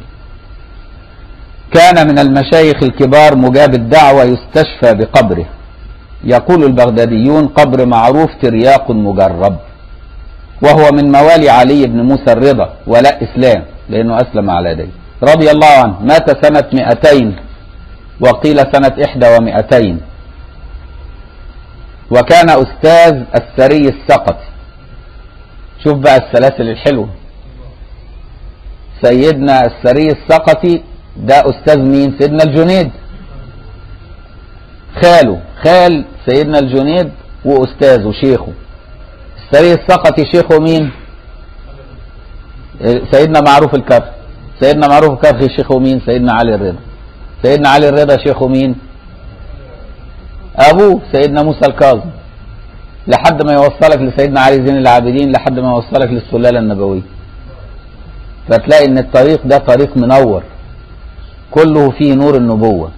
كان من المشايخ الكبار مجاب الدعوة يستشفى بقبره يقول البغداديون قبر معروف ترياق مجرب وهو من موالي علي بن موسى الرضا ولاء إسلام لأنه أسلم على يديه رضي الله عنه مات سنة 200 وقيل سنة 1 وكان أستاذ السري السقطي شوف بقى السلاسل الحلوة سيدنا السري السقطي ده أستاذ مين سيدنا الجنيد خاله خال سيدنا الجنيد وأستاذه شيخه السري السقطي شيخه مين سيدنا معروف الكرخي سيدنا معروف الكرخي شيخه مين سيدنا علي الرضا سيدنا علي الرضا شيخه مين ابوه سيدنا موسى الكاظم لحد ما يوصلك لسيدنا علي زين العابدين لحد ما يوصلك للسلالة النبوية فتلاقي ان الطريق ده طريق منور كله فيه نور النبوة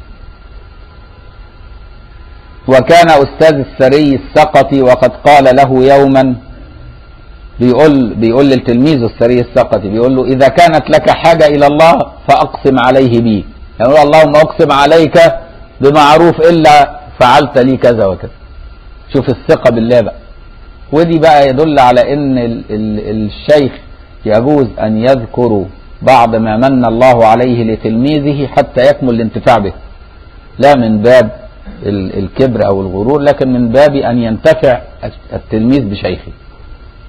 وكان أستاذ السري السقطي وقد قال له يوما بيقول بيقول للتلميذ السري السقطي بيقول له إذا كانت لك حاجة إلى الله فأقسم عليه بي يعني اللهم أقسم عليك بمعروف إلا فعلت لي كذا وكذا شوف الثقة بالله بقى ودي بقى يدل على ان ال ال الشيخ يجوز ان يذكر بعض ما من الله عليه لتلميذه حتى يكمل الانتفاع به لا من باب ال الكبر او الغرور لكن من باب ان ينتفع التلميذ بشيخه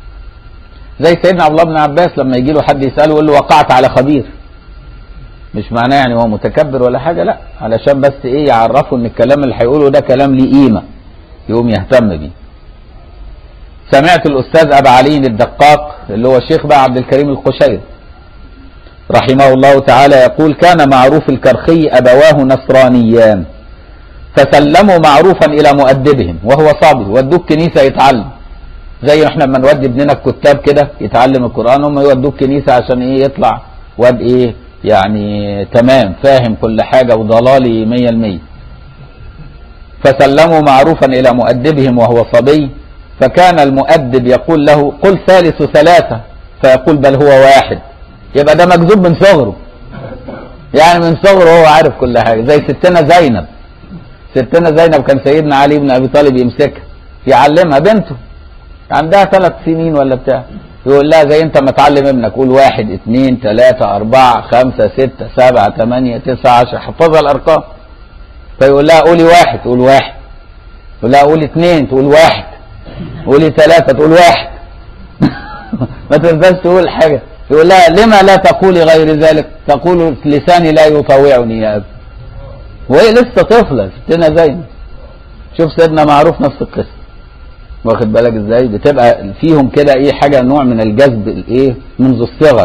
زي سيدنا عبد الله بن عباس لما يجي له حد يساله يقول له وقعت على خبير مش معناه يعني هو متكبر ولا حاجه لا علشان بس ايه يعرفوا ان الكلام اللي هيقوله ده كلام ليه قيمه يقوم يهتم بيه سمعت الاستاذ ابا علي الدقاق اللي هو الشيخ بقى عبد الكريم القشيري رحمه الله تعالى يقول كان معروف الكرخي ابواه نصرانيان فسلموا معروفا الى مؤدبهم وهو صبي ودوه الكنيسه يتعلم زي ما احنا لما نودي ابننا الكتاب كده يتعلم القران هم يودوه الكنيسه عشان ايه يطلع واد ايه يعني تمام فاهم كل حاجه وضلالي 100% فسلموا معروفا الى مؤدبهم وهو صبي فكان المؤدب يقول له قل ثالث ثلاثه فيقول بل هو واحد يبقى ده مكذوب من صغره يعني من صغره هو عارف كل حاجه زي ستنا زينب ستنا زينب كان سيدنا علي بن ابي طالب يمسكها يعلمها بنته عندها ثلاث سنين ولا بتاع يقول لها زي انت ما تعلم ابنك قول واحد اثنين ثلاثة أربعة خمسة ستة سبعة ثمانية تسعة عشرة حفظها الأرقام فيقول لها قولي واحد تقول واحد يقول لها قولي اثنين تقول واحد قولي ثلاثة تقول واحد ما تنساش تقول حاجة يقول لها لما لا تقولي غير ذلك تقول لساني لا يطاوعني يا أبي وهي لسه طفلة ستنا زينب شوف سيدنا معروف نفس القصة واخد بالك ازاي بتبقى فيهم كده ايه حاجة نوع من الجذب الايه منذ الصغر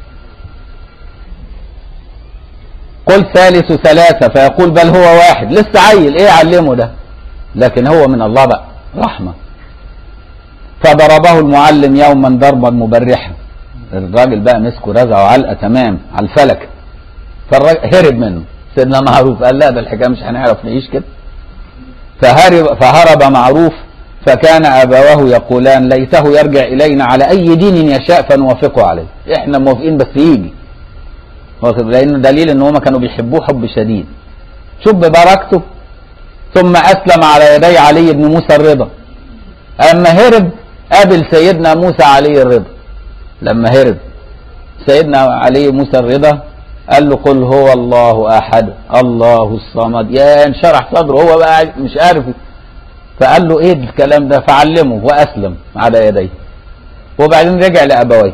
قل ثالث ثلاثة فيقول بل هو واحد لسه عيل ايه علمه ده لكن هو من الله بقى رحمة فضربه المعلم يوما ضربا مبرحا الراجل بقى مسكه رزعه علقة تمام على الفلك فالراجل هرب منه سيدنا معروف قال لا ده الحكايه مش هنعرف نعيش كده فهرب فهرب معروف فكان ابواه يقولان ليته يرجع الينا على اي دين يشاء فنوافقه عليه احنا موافقين بس يجي لان دليل ان هم كانوا بيحبوه حب شديد شوف ببركته ثم اسلم على يدي علي بن موسى الرضا اما هرب قابل سيدنا موسى علي الرضا لما هرب سيدنا علي موسى الرضا قال له قل هو الله احد الله الصمد يا انشرح صدره هو بقى مش عارف فقال له ايه الكلام ده فعلمه واسلم على يديه وبعدين رجع لابويه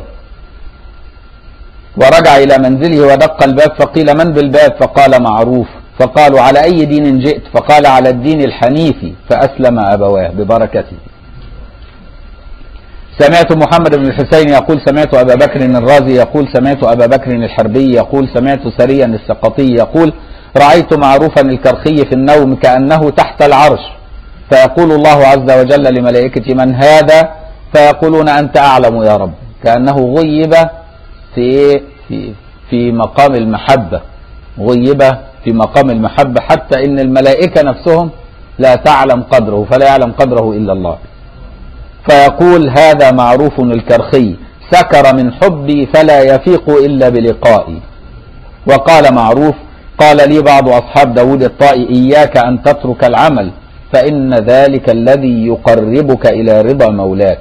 ورجع الى منزله ودق الباب فقيل من بالباب فقال معروف فقالوا على اي دين جئت فقال على الدين الحنيفي فاسلم ابواه ببركته سمعت محمد بن الحسين يقول سمعت أبا بكر الرازي يقول سمعت أبا بكر الحربي يقول سمعت سريا السقطي يقول رأيت معروفا الكرخي في النوم كأنه تحت العرش فيقول الله عز وجل لملائكة من هذا فيقولون أنت أعلم يا رب كأنه غيب في في في مقام المحبة غيب في مقام المحبة حتى إن الملائكة نفسهم لا تعلم قدره فلا يعلم قدره إلا الله فيقول هذا معروف الكرخي سكر من حبي فلا يفيق إلا بلقائي وقال معروف قال لي بعض أصحاب داود الطائي إياك أن تترك العمل فإن ذلك الذي يقربك إلى رضا مولاك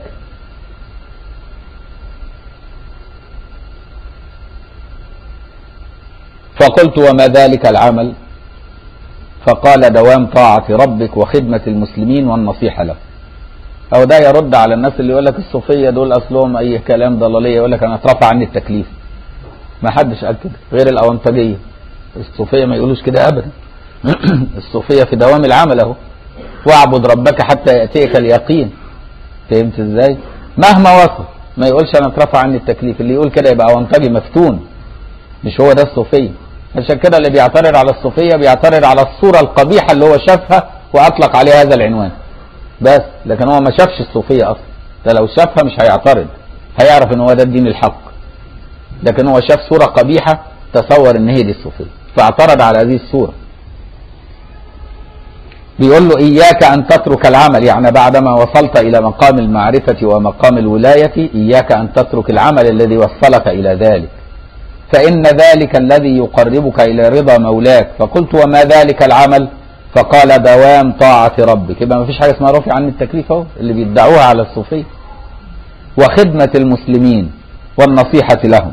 فقلت وما ذلك العمل فقال دوام طاعة ربك وخدمة المسلمين والنصيحة له او ده يرد على الناس اللي يقول لك الصوفيه دول اصلهم اي كلام ضلاليه يقول لك انا اترفع عني التكليف ما حدش قال كده غير الاونطجيه الصوفيه ما يقولوش كده ابدا الصوفيه في دوام العمل اهو واعبد ربك حتى ياتيك اليقين فهمت ازاي مهما وصل ما يقولش انا اترفع عني التكليف اللي يقول كده يبقى اونطجي مفتون مش هو ده الصوفيه عشان كده اللي بيعترض على الصوفيه بيعترض على الصوره القبيحه اللي هو شافها واطلق عليها هذا العنوان بس لكن هو ما شافش الصوفية أصلا ده لو شافها مش هيعترض هيعرف ان هو ده الدين الحق لكن هو شاف صورة قبيحة تصور ان هي دي الصوفية فاعترض على هذه الصورة بيقول له إياك أن تترك العمل يعني بعدما وصلت إلى مقام المعرفة ومقام الولاية إياك أن تترك العمل الذي وصلك إلى ذلك فإن ذلك الذي يقربك إلى رضا مولاك فقلت وما ذلك العمل فقال دوام طاعة ربك يبقى ما فيش حاجة اسمها رفع عن التكليف اهو اللي بيدعوها على الصوفية وخدمة المسلمين والنصيحة لهم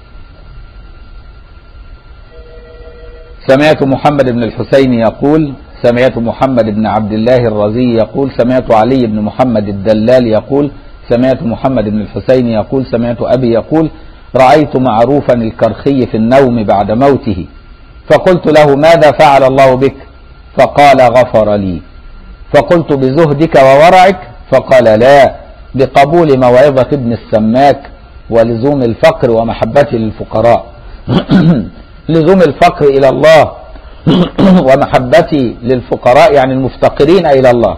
سمعت محمد بن الحسين يقول سمعت محمد بن عبد الله الرزي يقول سمعت علي بن محمد الدلال يقول سمعت محمد بن الحسين يقول سمعت أبي يقول رأيت معروفا الكرخي في النوم بعد موته فقلت له ماذا فعل الله بك فقال غفر لي فقلت بزهدك وورعك فقال لا بقبول موعظة ابن السماك ولزوم الفقر ومحبته للفقراء لزوم الفقر إلى الله ومحبتي للفقراء يعني المفتقرين إلى الله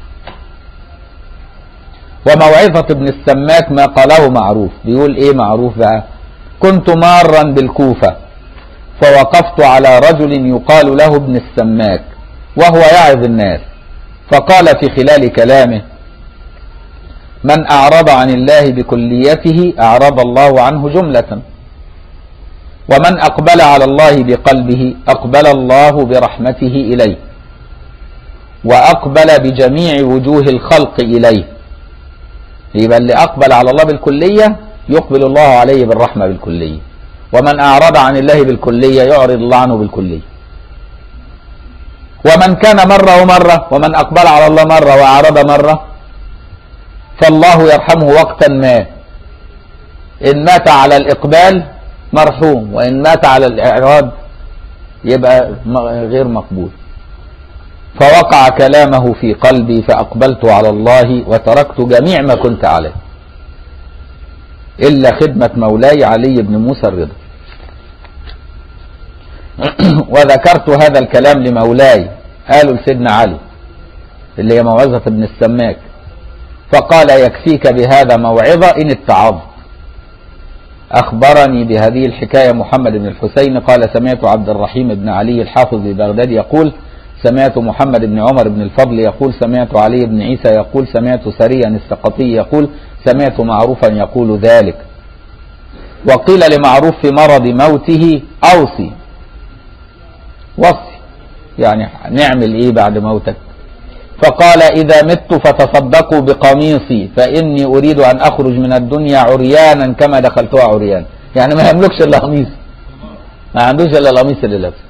وموعظة ابن السماك ما قاله معروف بيقول ايه معروف بقى كنت مارا بالكوفة فوقفت على رجل يقال له ابن السماك وهو يعظ الناس فقال في خلال كلامه من أعرض عن الله بكليته أعرض الله عنه جملة ومن أقبل على الله بقلبه أقبل الله برحمته إليه وأقبل بجميع وجوه الخلق إليه يبقى اللي أقبل على الله بالكلية يقبل الله عليه بالرحمة بالكلية ومن أعرض عن الله بالكلية يعرض الله عنه بالكلية ومن كان مرة ومرة ومن أقبل على الله مرة وأعرض مرة فالله يرحمه وقتا ما إن مات على الإقبال مرحوم وإن مات على الإعراض يبقى غير مقبول فوقع كلامه في قلبي فأقبلت على الله وتركت جميع ما كنت عليه إلا خدمة مولاي علي بن موسى الرضا وذكرت هذا الكلام لمولاي قالوا لسيدنا علي اللي هي موعظة ابن السماك فقال يكفيك بهذا موعظة إن اتعظت أخبرني بهذه الحكاية محمد بن الحسين قال سمعت عبد الرحيم بن علي الحافظ ببغداد يقول سمعت محمد بن عمر بن الفضل يقول سمعت علي بن عيسى يقول سمعت سريا السقطي يقول سمعت معروفا يقول ذلك وقيل لمعروف في مرض موته أوصي وصي يعني نعمل ايه بعد موتك فقال إذا مت فتصدقوا بقميصي فإني أريد أن أخرج من الدنيا عريانا كما دخلتها عريان يعني ما يملكش إلا قميص ما عندوش إلا القميص اللي لابسه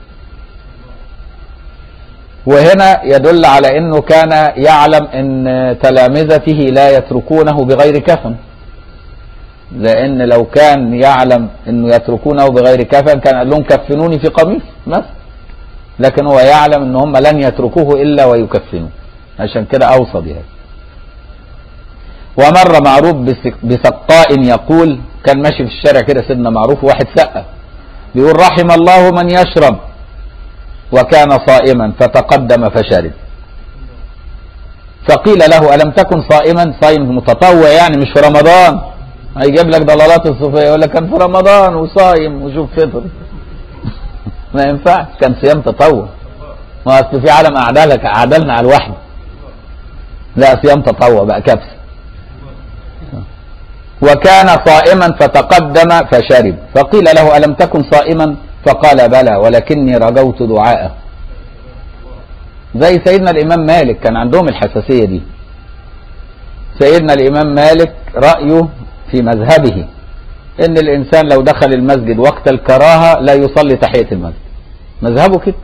وهنا يدل على أنه كان يعلم أن تلامذته لا يتركونه بغير كفن لأن لو كان يعلم أنه يتركونه بغير كفن كان قال لهم كفنوني في قميص مثلا لكن هو يعلم أن هم لن يتركوه إلا ويكفنوه عشان كده أوصى بهذا ومر معروف بسقاء يقول كان ماشي في الشارع كده سيدنا معروف واحد سقى بيقول رحم الله من يشرب وكان صائما فتقدم فشرب فقيل له ألم تكن صائما صايم متطوع يعني مش في رمضان هيجيب لك ضلالات الصوفية يقول لك كان في رمضان وصايم وشوف فطر ما ينفعش كان صيام تطوع ما اصل في عالم اعدالك اعدلنا على الوحده لا صيام تطوع بقى كبسه وكان صائما فتقدم فشرب فقيل له ألم تكن صائما فقال بلى ولكني رجوت دعاءه زي سيدنا الإمام مالك كان عندهم الحساسية دي سيدنا الإمام مالك رأيه في مذهبه إن الإنسان لو دخل المسجد وقت الكراهة لا يصلي تحية المسجد مذهبه كده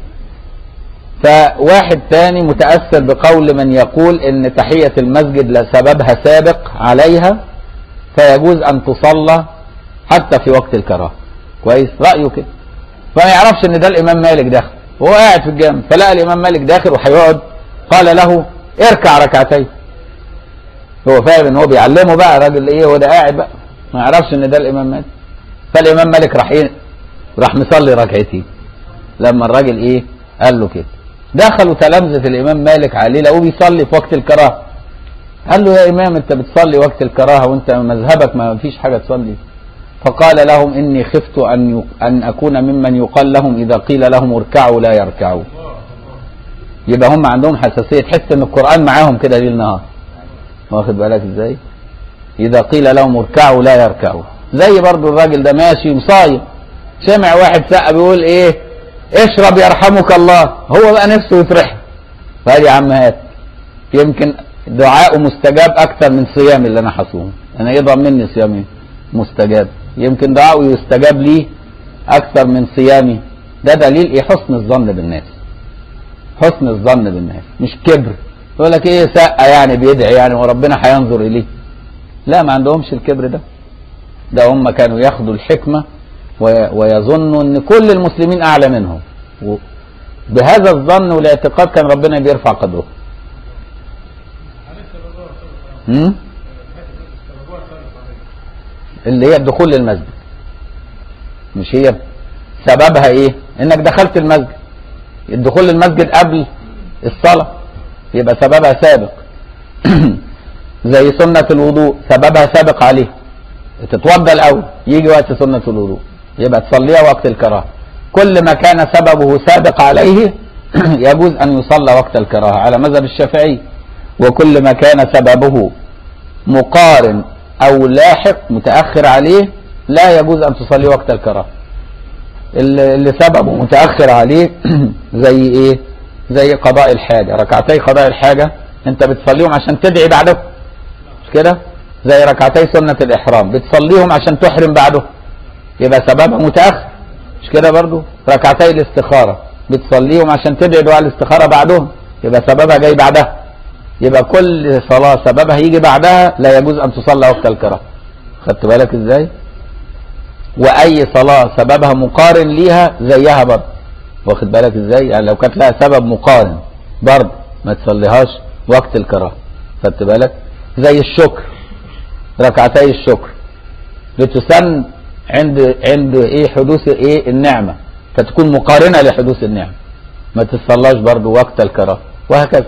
فواحد تاني متأثر بقول من يقول ان تحية المسجد سببها سابق عليها فيجوز ان تصلى حتى في وقت الكراهة كويس رأيه كده فما يعرفش ان ده الامام مالك داخل هو قاعد في الجامع فلقى الامام مالك داخل وهيقعد قال له اركع ركعتين هو فاهم ان هو بيعلمه بقى الراجل ايه هو ده قاعد بقى ما يعرفش ان ده الامام مالك فالامام مالك راح ايه راح مصلي ركعتين لما الراجل ايه قال له كده دخلوا تلامذة الإمام مالك عليه لقوه بيصلي في وقت الكراهة قال له يا إمام أنت بتصلي وقت الكراهة وأنت مذهبك ما فيش حاجة تصلي فقال لهم إني خفت أن أن أكون ممن يقال لهم إذا قيل لهم اركعوا لا يركعوا يبقى هم عندهم حساسية تحس إن القرآن معاهم كده ليل نهار واخد بالك إزاي إذا قيل لهم اركعوا لا يركعوا زي برضو الراجل ده ماشي وصايم سمع واحد سقى بيقول إيه اشرب يرحمك الله هو بقى نفسه يفرح فقال يا عم هات يمكن دعاءه مستجاب اكتر من صيامي اللي انا حصوم انا يضمن مني صيامي مستجاب يمكن دعاءه يستجاب لي اكتر من صيامي ده دليل ايه حسن الظن بالناس حسن الظن بالناس مش كبر يقول لك ايه سقه يعني بيدعي يعني وربنا هينظر اليه لا ما عندهمش الكبر ده ده هم كانوا ياخدوا الحكمة وي- ويظنوا ان كل المسلمين اعلى منهم و- بهذا الظن والاعتقاد كان ربنا بيرفع قدرهم هم؟ اللي هي الدخول للمسجد مش هي سببها ايه انك دخلت المسجد الدخول للمسجد قبل الصلاة يبقى سببها سابق زي سنة الوضوء سببها سابق عليه تتوضى الاول يجي وقت سنة الوضوء يبقى تصليها وقت الكراهة كل ما كان سببه سابق عليه يجوز ان يصلى وقت الكراهة على مذهب الشافعي وكل ما كان سببه مقارن او لاحق متاخر عليه لا يجوز ان تصلي وقت الكراهه اللي اللي سببه متاخر عليه زي ايه زي قضاء الحاجه ركعتي قضاء الحاجه انت بتصليهم عشان تدعي بعدهم مش كده زي ركعتي سنه الاحرام بتصليهم عشان تحرم بعده يبقى سببها متاخر مش كده برضو ركعتي الاستخاره بتصليهم عشان تدعي دعاء الاستخاره بعدهم يبقى سببها جاي بعدها يبقى كل صلاة سببها يجي بعدها لا يجوز أن تصلى وقت الكراهة خدت بالك إزاي وأي صلاة سببها مقارن ليها زيها برضه واخد بالك إزاي يعني لو كانت لها سبب مقارن برضه ما تصليهاش وقت الكراهة خدت بالك زي الشكر ركعتي الشكر بتسن عند عند ايه حدوث ايه النعمة فتكون مقارنة لحدوث النعمة ما تصلاش برضه وقت الكراهة وهكذا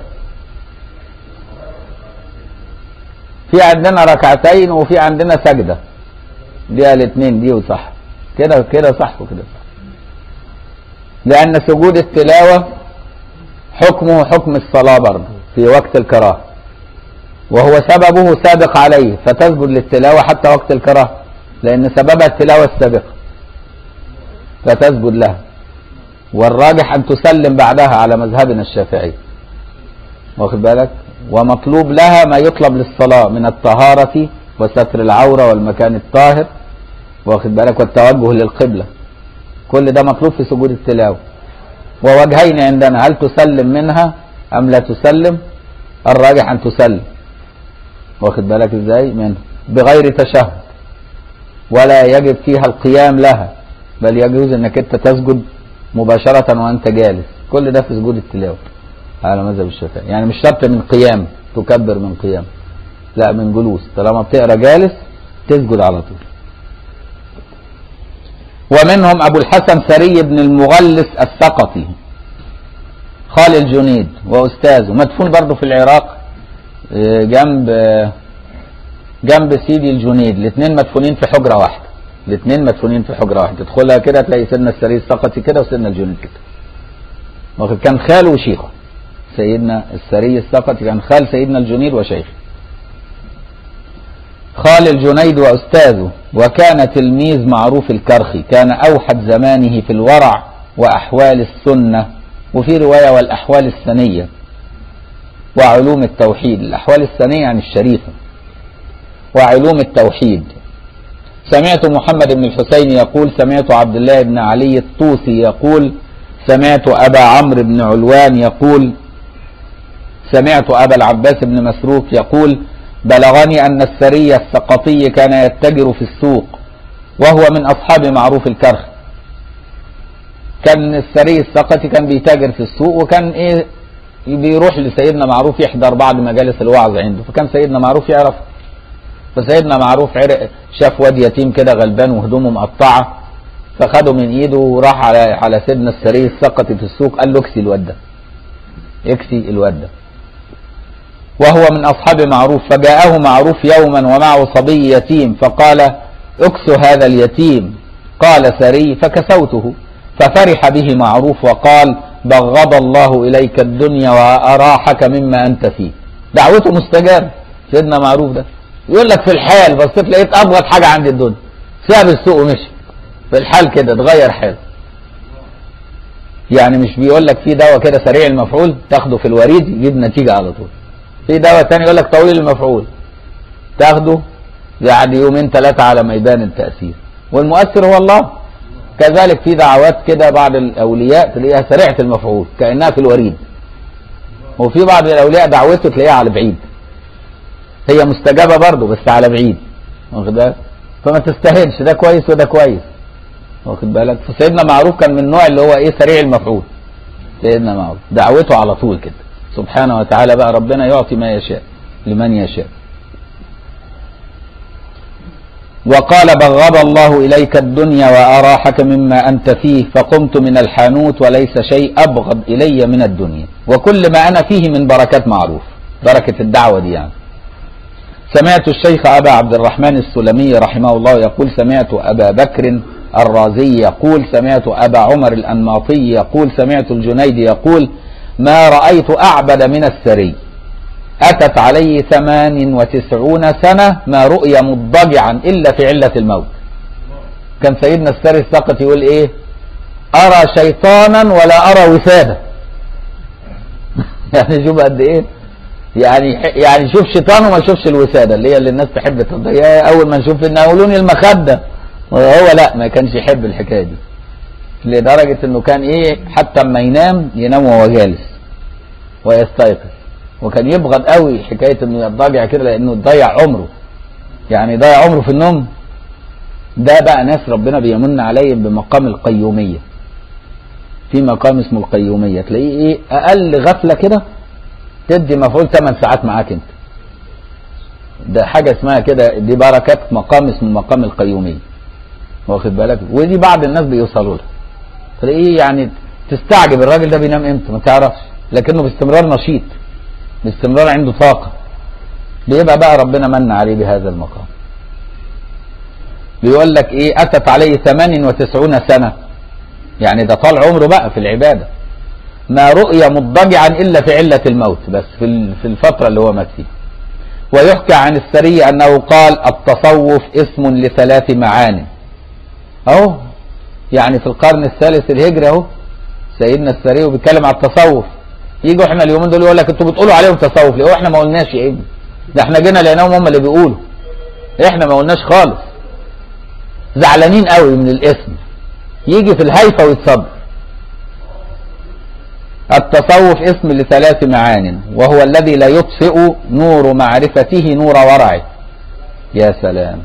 في عندنا ركعتين وفي عندنا سجدة دي الاثنين دي وصح كده كده صح وكده صح لأن سجود التلاوة حكمه حكم الصلاة برضه في وقت الكراهة وهو سببه سابق عليه فتسجد للتلاوة حتى وقت الكراهة لأن سببها التلاوة السابقة فتسجد لها والراجح أن تسلم بعدها على مذهبنا الشافعي واخد بالك ومطلوب لها ما يطلب للصلاة من الطهارة وستر العورة والمكان الطاهر واخد بالك والتوجه للقبلة كل ده مطلوب في سجود التلاوة ووجهين عندنا هل تسلم منها أم لا تسلم الراجح أن تسلم واخد بالك ازاي منه بغير تشهد ولا يجب فيها القيام لها بل يجوز انك انت تسجد مباشرة وانت جالس كل ده في سجود التلاوة على مذهب الشافعي يعني مش شرط من قيام تكبر من قيام لا من جلوس طالما بتقرا جالس تسجد على طول ومنهم ابو الحسن سري بن المغلس السقطي خال الجنيد واستاذه مدفون برضه في العراق آه، جنب آه، جنب سيدي الجنيد الاثنين مدفونين في حجره واحده الاثنين مدفونين في حجره واحده تدخلها كده تلاقي سيدنا السري السقطي كده وسيدنا الجنيد كده واخد كان خاله وشيخه سيدنا السري السقطي كان خال سيدنا الجنيد وشيخه خال الجنيد وأستاذه وكان تلميذ معروف الكرخي كان أوحد زمانه في الورع وأحوال السنة وفي رواية والأحوال السنية وعلوم التوحيد الأحوال السنية يعني الشريفة وعلوم التوحيد سمعت محمد بن الحسين يقول سمعت عبد الله بن علي الطوسي يقول سمعت أبا عمرو بن علوان يقول سمعت أبا العباس بن مسروق يقول بلغني أن السري السقطي كان يتجر في السوق وهو من أصحاب معروف الكرخ كان السري السقطي كان بيتاجر في السوق وكان إيه بيروح لسيدنا معروف يحضر بعض مجالس الوعظ عنده فكان سيدنا معروف يعرف فسيدنا معروف عرق شاف واد يتيم كده غلبان وهدومه مقطعه فخده من ايده وراح على على سيدنا السري السقطي في السوق قال له اكسي الواد ده اكسي الواد ده وهو من أصحاب معروف فجاءه معروف يوما ومعه صبي يتيم فقال اكس هذا اليتيم قال سري فكسوته ففرح به معروف وقال بغض الله إليك الدنيا وأراحك مما أنت فيه دعوته مستجابة سيدنا معروف ده يقول لك في الحال بصيت لقيت أبغض حاجة عند الدنيا ساب السوق ومشي في الحال كده اتغير حاله يعني مش بيقول لك في دواء كده سريع المفعول تاخده في الوريد يجيب نتيجة على طول في دواء تاني يقول لك طويل المفعول تاخده يعني يومين ثلاثة على ما يبان التأثير والمؤثر هو الله كذلك في دعوات كده بعض الأولياء تلاقيها سريعة المفعول كأنها في الوريد وفي بعض الأولياء دعوته تلاقيها على بعيد هي مستجابة برضه بس على بعيد واخد بالك فما تستاهلش ده كويس وده كويس واخد بالك فسيدنا معروف كان من النوع اللي هو ايه سريع المفعول سيدنا معروف دعوته على طول كده سبحانه وتعالى بقى ربنا يعطي ما يشاء لمن يشاء وقال بغض الله إليك الدنيا وأراحك مما أنت فيه فقمت من الحانوت وليس شيء أبغض إلي من الدنيا وكل ما أنا فيه من بركات معروف بركة الدعوة دي يعني سمعت الشيخ أبا عبد الرحمن السلمي رحمه الله يقول سمعت أبا بكر الرازي يقول سمعت أبا عمر الأنماطي يقول سمعت الجنيد يقول ما رأيت أعبد من السري أتت عليه ثمان وتسعون سنة ما رؤي مضجعا إلا في علة الموت كان سيدنا السري السقط يقول إيه أرى شيطانا ولا أرى وسادة يعني شوف قد إيه يعني يعني شوف شيطان وما يشوفش الوساده اللي هي اللي الناس تحب تضيع اول ما نشوف ان قولوني المخده وهو لا ما كانش يحب الحكايه دي لدرجه انه كان ايه حتى اما ينام ينام وهو جالس ويستيقظ وكان يبغض قوي حكايه انه يضجع كده لانه ضيع عمره يعني ضيع عمره في النوم ده بقى ناس ربنا بيمن عليهم بمقام القيوميه في مقام اسمه القيوميه تلاقيه ايه اقل غفله كده تدي مفعول 8 ساعات معاك انت ده حاجة اسمها كده دي بركات مقام اسمه مقام القيومية واخد بالك ودي بعض الناس بيوصلوا لها تلاقيه يعني تستعجب الراجل ده بينام امتى ما تعرفش لكنه باستمرار نشيط باستمرار عنده طاقة بيبقى بقى ربنا من عليه بهذا المقام بيقول لك ايه اتت عليه 98 سنة يعني ده طال عمره بقى في العباده ما رؤي مضجعا الا في عله الموت بس في في الفتره اللي هو مات فيها. ويحكى عن السري انه قال التصوف اسم لثلاث معان. اهو يعني في القرن الثالث الهجري اهو سيدنا السري وبيتكلم على التصوف. يجوا احنا اليومين دول يقول لك انتوا بتقولوا عليهم تصوف ليه؟ احنا ما قلناش يا ابني. ده احنا جينا لقيناهم هم اللي بيقولوا. احنا ما قلناش خالص. زعلانين قوي من الاسم. يجي في الهيفه ويتصدر. التصوف اسم لثلاث معان وهو الذي لا يطفئ نور معرفته نور ورعه يا سلام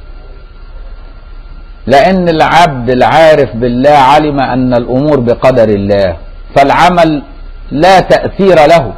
لأن العبد العارف بالله علم أن الأمور بقدر الله فالعمل لا تأثير له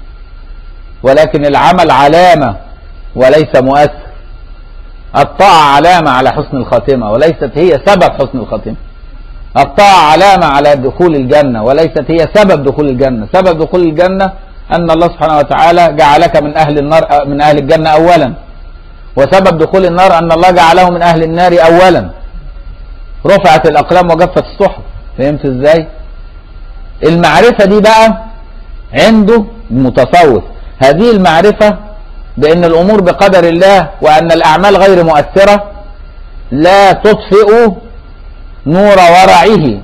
ولكن العمل علامة وليس مؤثر الطاعة علامة على حسن الخاتمة وليست هي سبب حسن الخاتمة الطاعة علامة على دخول الجنة وليست هي سبب دخول الجنة سبب دخول الجنة أن الله سبحانه وتعالى جعلك من أهل النار من أهل الجنة أولا وسبب دخول النار أن الله جعله من أهل النار أولا رفعت الأقلام وجفت الصحف فهمت إزاي المعرفة دي بقى عنده متصوف هذه المعرفة بأن الأمور بقدر الله وأن الأعمال غير مؤثرة لا تطفئ نور ورعه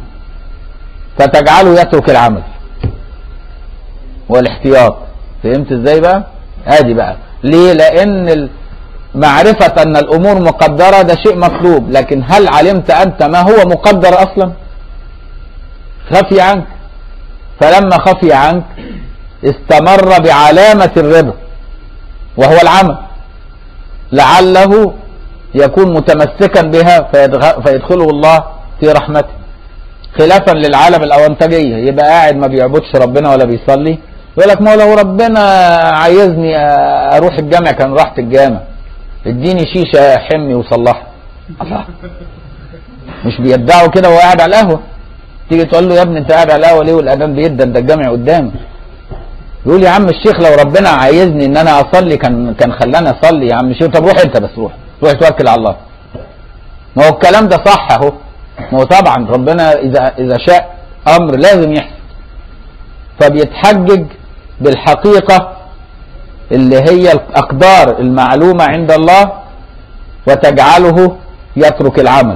فتجعله يترك العمل والاحتياط فهمت ازاي بقى ادي بقى ليه لان معرفة ان الامور مقدرة ده شيء مطلوب لكن هل علمت انت ما هو مقدر اصلا خفي عنك فلما خفي عنك استمر بعلامة الرضا وهو العمل لعله يكون متمسكا بها فيدخله الله في رحمته خلافا للعالم الاونتجيه يبقى قاعد ما بيعبدش ربنا ولا بيصلي يقول لك ما لو ربنا عايزني اروح الجامع كان رحت الجامع اديني شيشه حمي وصلحها الله مش بيدعوا كده وهو قاعد على القهوه تيجي تقول له يا ابني انت قاعد على القهوه ليه والاذان بيدن ده الجامع قدامك يقول يا عم الشيخ لو ربنا عايزني ان انا اصلي كان كان خلاني اصلي يا عم الشيخ طب روح انت بس روح روح توكل على الله ما هو الكلام ده صح اهو ما هو طبعا ربنا اذا اذا شاء امر لازم يحصل فبيتحجج بالحقيقه اللي هي الاقدار المعلومه عند الله وتجعله يترك العمل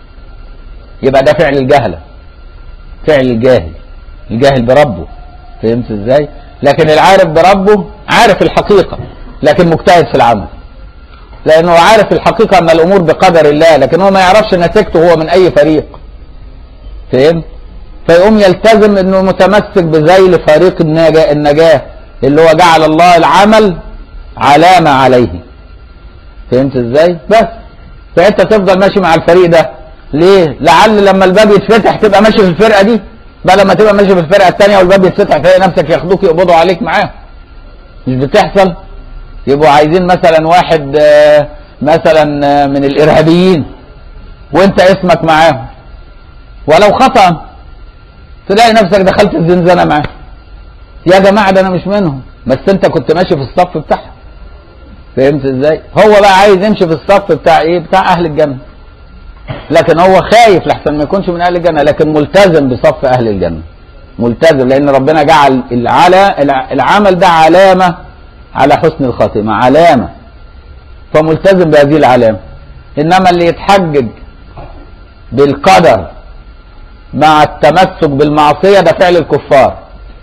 يبقى ده فعل الجهله فعل الجاهل الجاهل بربه فهمت ازاي لكن العارف بربه عارف الحقيقه لكن مجتهد في العمل لانه عارف الحقيقه ان الامور بقدر الله لكن هو ما يعرفش نتيجته هو من اي فريق فهمت فيقوم يلتزم انه متمسك بذيل فريق النجاة, النجاة اللي هو جعل الله العمل علامة عليه فهمت ازاي بس فانت تفضل ماشي مع الفريق ده ليه لعل لما الباب يتفتح تبقى ماشي في الفرقة دي بدل ما تبقى ماشي في الفرقة التانية والباب يتفتح تلاقي نفسك ياخدوك يقبضوا عليك معاهم مش بتحصل يبقوا عايزين مثلا واحد آه، مثلا آه، من الارهابيين وانت اسمك معاهم ولو خطأ تلاقي نفسك دخلت الزنزانة معاه يا جماعة ده انا مش منهم بس انت كنت ماشي في الصف بتاعهم فهمت ازاي هو بقى عايز يمشي في الصف بتاع ايه بتاع اهل الجنة لكن هو خايف لحسن ما يكونش من اهل الجنة لكن ملتزم بصف اهل الجنة ملتزم لان ربنا جعل العلا العمل ده علامة على حسن الخاتمة علامة فملتزم بهذه العلامة انما اللي يتحجج بالقدر مع التمسك بالمعصية ده فعل الكفار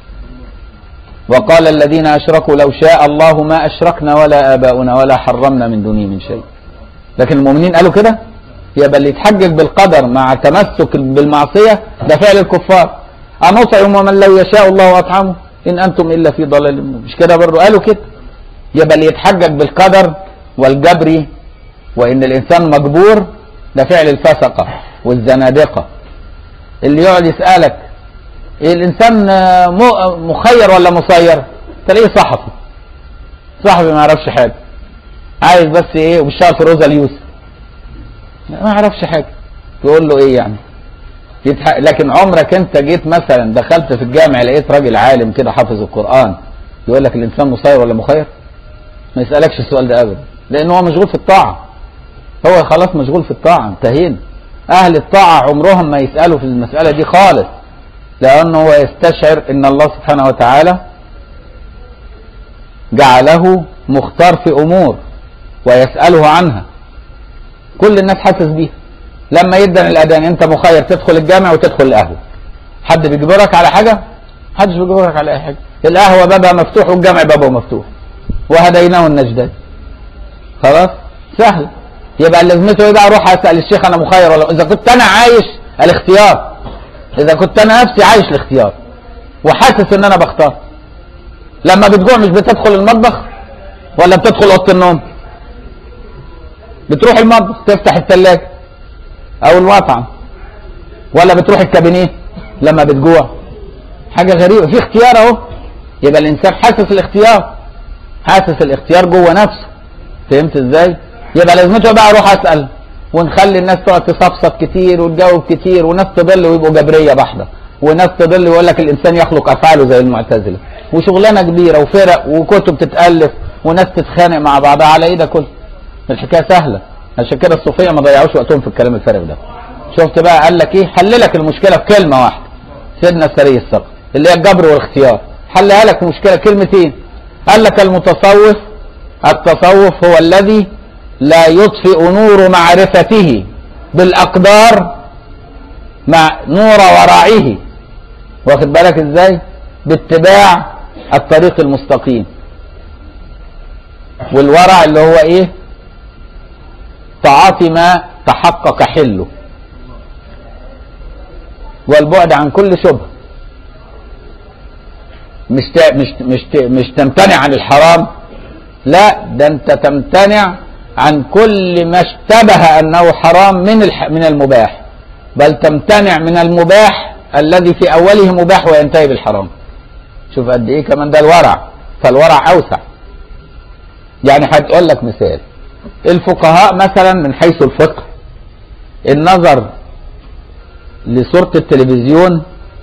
وقال الذين أشركوا لو شاء الله ما أشركنا ولا آباؤنا ولا حرمنا من دونه من شيء لكن المؤمنين قالوا كده يبقى اللي يتحجج بالقدر مع تمسك بالمعصية ده فعل الكفار أنطعم من لو يشاء الله أطعمه إن أنتم إلا في ضلال مبين مش كده برضه قالوا كده يبقى اللي يتحجج بالقدر والجبر وإن الإنسان مجبور ده فعل الفسقة والزنادقة اللي يقعد يسألك إيه الإنسان آه، م- مخير ولا مسير تلاقيه صحفي صحفي ما يعرفش حاجة عايز بس إيه وبيشتغل في روزا اليوسف ما يعرفش حاجة تقول له إيه يعني يتح... لكن عمرك انت جيت مثلا دخلت في الجامع لقيت راجل عالم كده حافظ القرآن يقول لك الإنسان مسير ولا مخير ما يسألكش السؤال ده أبدا لأن هو مشغول في الطاعة هو خلاص مشغول في الطاعة انتهينا أهل الطاعة عمرهم ما يسألوا في المسألة دي خالص لأنه هو يستشعر أن الله سبحانه وتعالى جعله مختار في أمور ويسأله عنها كل الناس حاسس بيها لما يدن الأذان أنت مخير تدخل الجامع وتدخل القهوة حد بيجبرك على حاجة؟ محدش بيجبرك على أي حاجة القهوة بابها مفتوح والجامع بابه مفتوح وهديناه النجدين خلاص سهل يبقى لازمته ايه بقى اروح اسال الشيخ انا مخير ولا اذا كنت انا عايش الاختيار اذا كنت انا نفسي عايش الاختيار وحاسس ان انا بختار لما بتجوع مش بتدخل المطبخ ولا بتدخل اوضه النوم بتروح المطبخ تفتح الثلاجه او المطعم ولا بتروح الكابينيه لما بتجوع حاجه غريبه في اختيار اهو يبقى الانسان حاسس الاختيار حاسس الاختيار جوه نفسه فهمت ازاي يبقى لازمته بقى اروح اسال ونخلي الناس تقعد تصفصف كتير وتجاوب كتير وناس تضل ويبقوا جبريه بحده وناس تضل ويقول لك الانسان يخلق افعاله زي المعتزله وشغلانه كبيره وفرق وكتب تتالف وناس تتخانق مع بعضها على ايه ده كله الحكايه سهله عشان كده الصوفيه ما ضيعوش وقتهم في الكلام الفارغ ده شفت بقى قال لك ايه حللك المشكله في كلمه واحده سيدنا السري الصقر اللي هي الجبر والاختيار حلها لك مشكله كلمتين قال لك المتصوف التصوف هو الذي لا يطفئ نور معرفته بالأقدار مع نور ورعه واخد بالك ازاي باتباع الطريق المستقيم والورع اللي هو ايه تعاطي ما تحقق حله والبعد عن كل شبهه مش ت- مش مش ت- مش تمتنع عن الحرام لا ده انت تمتنع عن كل ما اشتبه انه حرام من الح... من المباح بل تمتنع من المباح الذي في اوله مباح وينتهي بالحرام شوف قد ايه كمان ده الورع فالورع اوسع يعني هتقول لك مثال الفقهاء مثلا من حيث الفقه النظر لصورة التلفزيون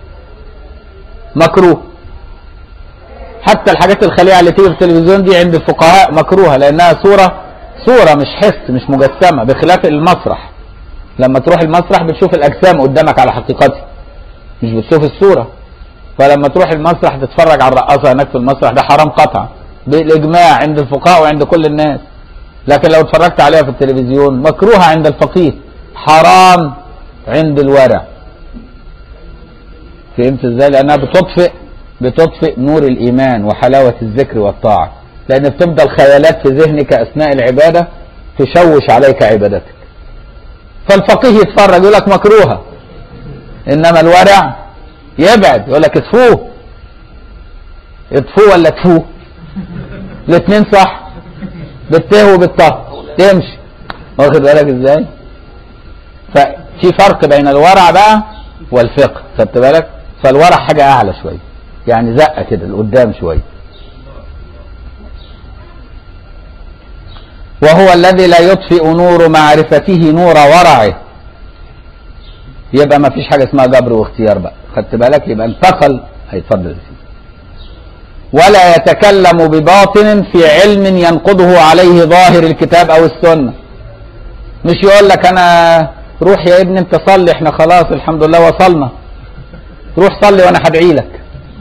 مكروه حتى الحاجات الخليعة اللي تيجي في التلفزيون دي عند الفقهاء مكروهة لأنها صورة صورة مش حس مش مجسمة بخلاف المسرح لما تروح المسرح بتشوف الأجسام قدامك على حقيقتها مش بتشوف الصورة فلما تروح المسرح تتفرج على الرقاصة هناك في المسرح ده حرام قطعا بالإجماع عند الفقهاء وعند كل الناس لكن لو اتفرجت عليها في التلفزيون مكروهة عند الفقيه حرام عند الورع فهمت ازاي لانها بتطفئ بتطفئ نور الايمان وحلاوه الذكر والطاعه لان بتفضل خيالات في ذهنك اثناء العباده تشوش عليك عبادتك فالفقيه يتفرج يقول لك مكروهه انما الورع يبعد يقول لك اطفوه اطفوه ولا تفوه الاثنين صح بالته وبالطه تمشي واخد بالك ازاي ففي فرق بين الورع بقى والفقه خدت بالك فالورع حاجة اعلى شوية يعني زقة كده لقدام شوية وهو الذي لا يطفئ نور معرفته نور ورعه يبقى ما فيش حاجة اسمها جبر واختيار بقى خدت بالك يبقى انتقل هيتفضل يا سيدي ولا يتكلم بباطن في علم ينقضه عليه ظاهر الكتاب او السنة مش يقول لك انا روح يا ابني انت صلي احنا خلاص الحمد لله وصلنا روح صلي وانا هدعي لك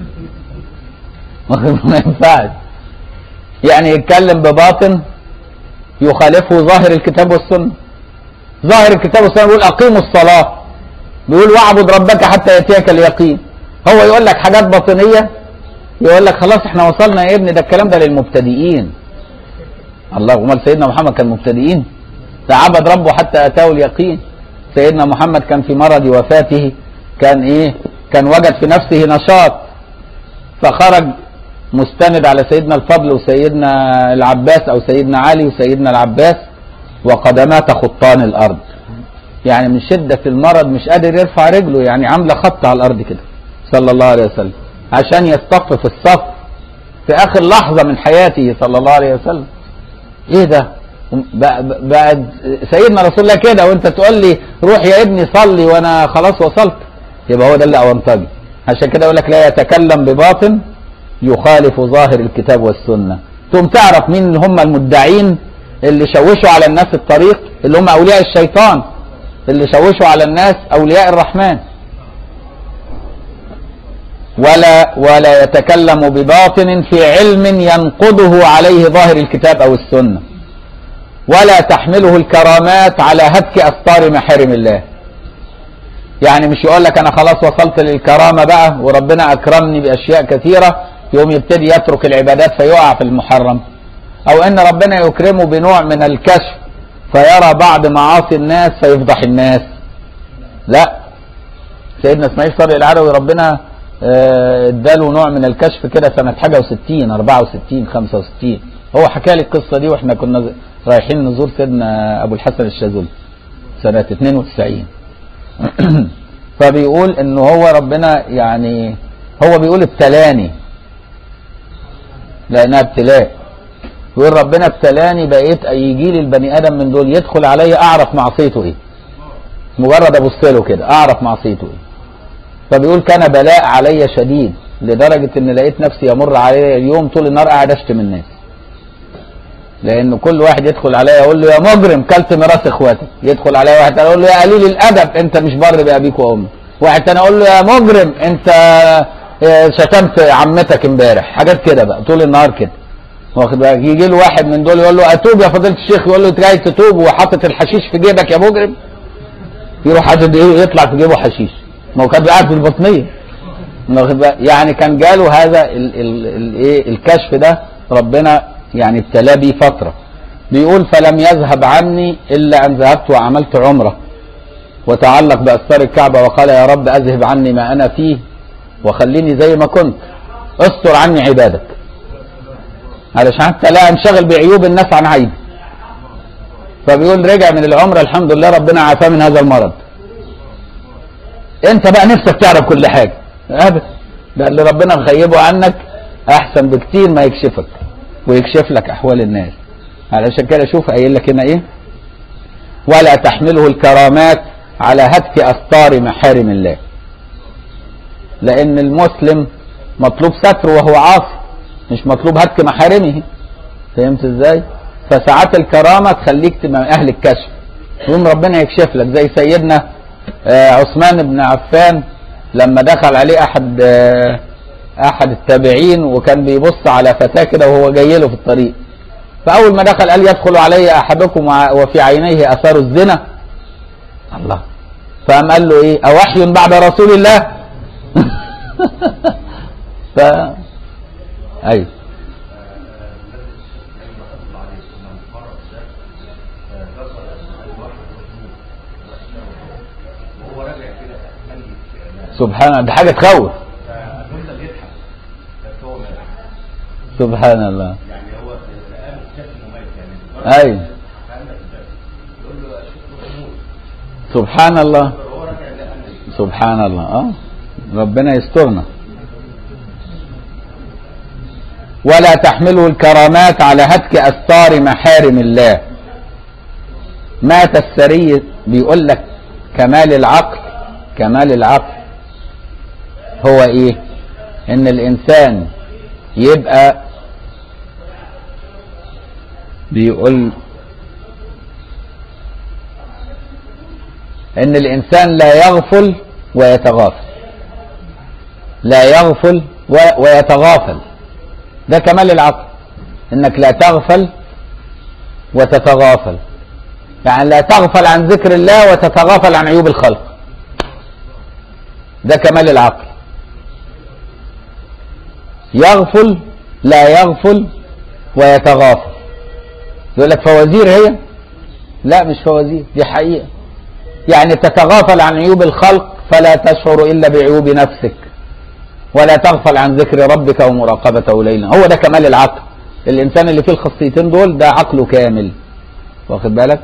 ما ينفعش يعني يتكلم بباطن يخالفه ظاهر الكتاب والسنة ظاهر الكتاب والسنة بيقول أقيموا الصلاة بيقول واعبد ربك حتى يأتيك اليقين هو يقول لك حاجات باطنية يقول لك خلاص احنا وصلنا يا ابني ده الكلام ده للمبتدئين الله امال سيدنا محمد كان مبتدئين ده عبد ربه حتى اتاه اليقين سيدنا محمد كان في مرض وفاته كان ايه كان وجد في نفسه نشاط فخرج مستند على سيدنا الفضل وسيدنا العباس او سيدنا علي وسيدنا العباس وقدما تخطان الارض يعني من شدة المرض مش قادر يرفع رجله يعني عاملة خط على الارض كده صلى الله عليه وسلم عشان يصطف في الصف في اخر لحظة من حياته صلى الله عليه وسلم ايه ده بقى سيدنا رسول الله كده وانت تقول لي روح يا ابني صلي وانا خلاص وصلت يبقى هو ده اللي اونطجي عشان كده يقول لك لا يتكلم بباطن يخالف ظاهر الكتاب والسنة ثم تعرف مين اللي هم المدعين اللي شوشوا على الناس الطريق اللي هم أولياء الشيطان اللي شوشوا على الناس أولياء الرحمن ولا ولا يتكلم بباطن في علم ينقضه عليه ظاهر الكتاب أو السنة ولا تحمله الكرامات على هتك أستار محارم الله يعني مش يقول لك أنا خلاص وصلت للكرامة بقى وربنا أكرمني بأشياء كثيرة يوم يبتدي يترك العبادات فيقع في المحرم او ان ربنا يكرمه بنوع من الكشف فيرى بعض معاصي الناس فيفضح الناس لا سيدنا اسماعيل صالح العدوي ربنا اداله نوع من الكشف كده سنة حاجة وستين اربعة وستين خمسة وستين هو حكى لي القصة دي واحنا كنا رايحين نزور سيدنا ابو الحسن الشاذلي سنة 92 فبيقول ان هو ربنا يعني هو بيقول ابتلاني لانها ابتلاء يقول ربنا ابتلاني بقيت يجي لي البني ادم من دول يدخل عليا اعرف معصيته ايه مجرد ابص له كده اعرف معصيته ايه فبيقول كان بلاء عليا شديد لدرجه ان لقيت نفسي يمر عليا اليوم طول النهار قاعد اشتم الناس لان كل واحد يدخل عليا يقول له يا مجرم كلت ميراث اخواتي يدخل عليا واحد تاني يقول له يا قليل الادب انت مش بر بابيك وامك واحد تاني يقول له يا مجرم انت شتمت عمتك امبارح حاجات كده بقى طول النهار كده واخد بالك يجي له واحد من دول يقول له اتوب يا فضيله الشيخ يقول له انت جاي تتوب وحاطط الحشيش في جيبك يا مجرم يروح حاطط ايه يطلع في جيبه حشيش ما هو كان قاعد في البطنيه واخد بالك يعني كان جاله هذا الايه الكشف ده ربنا يعني ابتلاه بيه فتره بيقول فلم يذهب عني الا ان ذهبت وعملت عمره وتعلق باستار الكعبه وقال يا رب اذهب عني ما انا فيه وخليني زي ما كنت استر عني عبادك علشان حتى لا انشغل بعيوب الناس عن عيبي فبيقول رجع من العمره الحمد لله ربنا عافاه من هذا المرض انت بقى نفسك تعرف كل حاجه ابدا ده اللي ربنا مخيبه عنك احسن بكتير ما يكشفك ويكشف لك احوال الناس علشان كده شوف قايل لك هنا ايه ولا تحمله الكرامات على هتك استار محارم الله لان المسلم مطلوب ستره وهو عاصي مش مطلوب هتك محارمه فهمت ازاي فساعات الكرامه تخليك تبقى اهل الكشف يوم ربنا يكشف لك زي سيدنا عثمان بن عفان لما دخل عليه احد احد التابعين وكان بيبص على فتاه كده وهو جاي له في الطريق فاول ما دخل قال يدخل علي احدكم وفي عينيه اثار الزنا الله فقام قال له ايه اوحي بعد رسول الله ف ايوه سبحان الله ده حاجه تخوف سبحان الله يعني هو الان شاف انه ميت يعني ايوه سبحان الله سبحان الله اه ربنا يسترنا ولا تحمله الكرامات على هتك أستار محارم الله مات السري بيقول لك كمال العقل كمال العقل هو ايه ان الانسان يبقى بيقول ان الانسان لا يغفل ويتغافل لا يغفل ويتغافل ده كمال العقل انك لا تغفل وتتغافل يعني لا تغفل عن ذكر الله وتتغافل عن عيوب الخلق ده كمال العقل يغفل لا يغفل ويتغافل يقول لك فوازير هي لا مش فوازير دي حقيقة يعني تتغافل عن عيوب الخلق فلا تشعر إلا بعيوب نفسك ولا تغفل عن ذكر ربك ومراقبته ليلا هو ده كمال العقل الإنسان اللي فيه الخاصيتين دول ده عقله كامل واخد بالك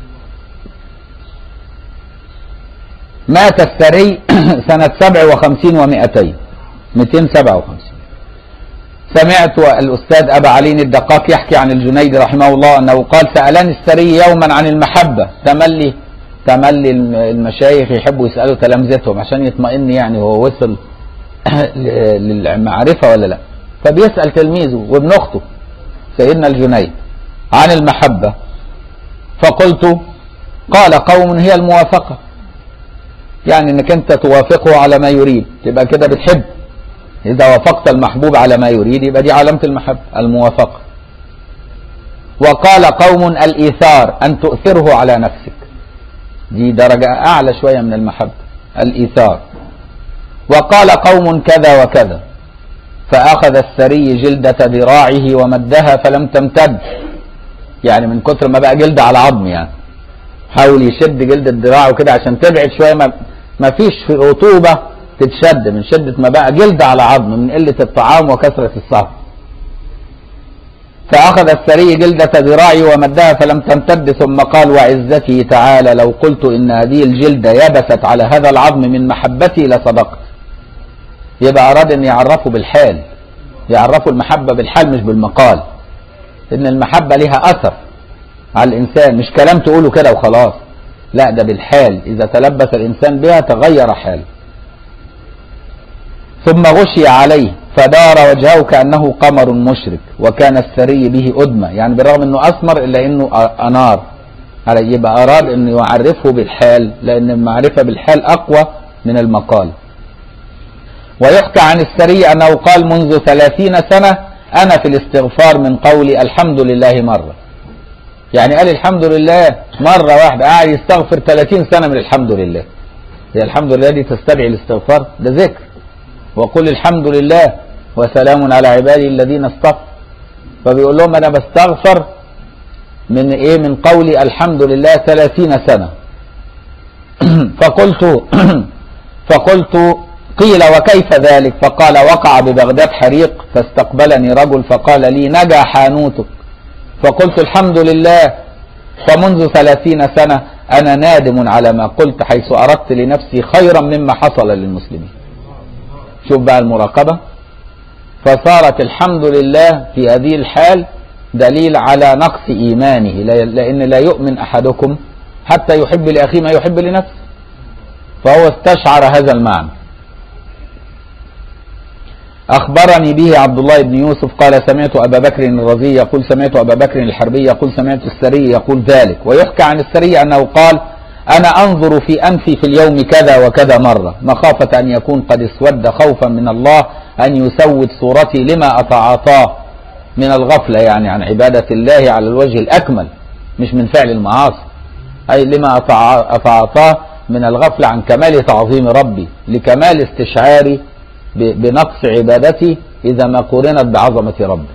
مات السري سنة سبع وخمسين ومائتين مئتين سبعة وخمسين سمعت الأستاذ أبا علي الدقاق يحكي عن الجنيد رحمه الله أنه قال سألني السري يوما عن المحبة تملي تملي المشايخ يحبوا يسألوا تلامذتهم عشان يطمئن يعني هو وصل للمعرفة ولا لا فبيسأل تلميذه وابن أخته سيدنا الجنيد عن المحبة فقلت قال قوم هي الموافقة يعني انك انت توافقه على ما يريد تبقى كده بتحب اذا وافقت المحبوب على ما يريد يبقى دي علامة المحبة الموافقة وقال قوم الايثار ان تؤثره على نفسك دي درجة اعلى شوية من المحبة الايثار وقال قوم كذا وكذا فاخذ السري جلدة ذراعه ومدها فلم تمتد يعني من كتر ما بقى جلد على عظم يعني حاول يشد جلد الذراع وكده عشان تبعد شويه ما, ما فيش في رطوبه تتشد من شده ما بقى جلد على عظم من قله الطعام وكثره السهر فأخذ السري جلدة ذراعي ومدها فلم تمتد ثم قال وعزته تعالى لو قلت إن هذه الجلدة يبست على هذا العظم من محبتي لصدقت يبقى أراد أن يعرفه بالحال يعرفه المحبة بالحال مش بالمقال إن المحبة لها أثر على الإنسان مش كلام تقوله كده وخلاص لا ده بالحال إذا تلبس الإنسان بها تغير حاله ثم غشي عليه فدار وجهه كأنه قمر مشرك وكان السري به أدمى يعني بالرغم أنه أسمر إلا أنه أنار يبقى أراد أنه يعرفه بالحال لأن المعرفة بالحال أقوى من المقال ويحكى عن السري أنه قال منذ ثلاثين سنة أنا في الاستغفار من قولي الحمد لله مرة يعني قال الحمد لله مرة واحدة قاعد يستغفر 30 سنة من الحمد لله هي الحمد لله دي تستدعي الاستغفار ده ذكر وقل الحمد لله وسلام على عبادي الذين اصطفى فبيقول لهم انا بستغفر من ايه من قولي الحمد لله 30 سنة فقلت فقلت قيل وكيف ذلك فقال وقع ببغداد حريق فاستقبلني رجل فقال لي نجا حانوتك فقلت الحمد لله فمنذ ثلاثين سنة أنا نادم على ما قلت حيث أردت لنفسي خيرا مما حصل للمسلمين شوف بقى المراقبة فصارت الحمد لله في هذه الحال دليل على نقص إيمانه لأن لا يؤمن أحدكم حتى يحب لأخيه ما يحب لنفسه فهو استشعر هذا المعنى أخبرني به عبد الله بن يوسف قال سمعت أبا بكر الرزي يقول سمعت أبا بكر الحربي يقول سمعت السري يقول ذلك ويحكى عن السري أنه قال أنا أنظر في أنفي في اليوم كذا وكذا مرة مخافة أن يكون قد اسود خوفا من الله أن يسود صورتي لما أتعاطاه من الغفلة يعني عن عبادة الله على الوجه الأكمل مش من فعل المعاصي أي لما أتعاطاه من الغفلة عن كمال تعظيم ربي لكمال استشعاري بنقص عبادتي إذا ما قورنت بعظمة ربي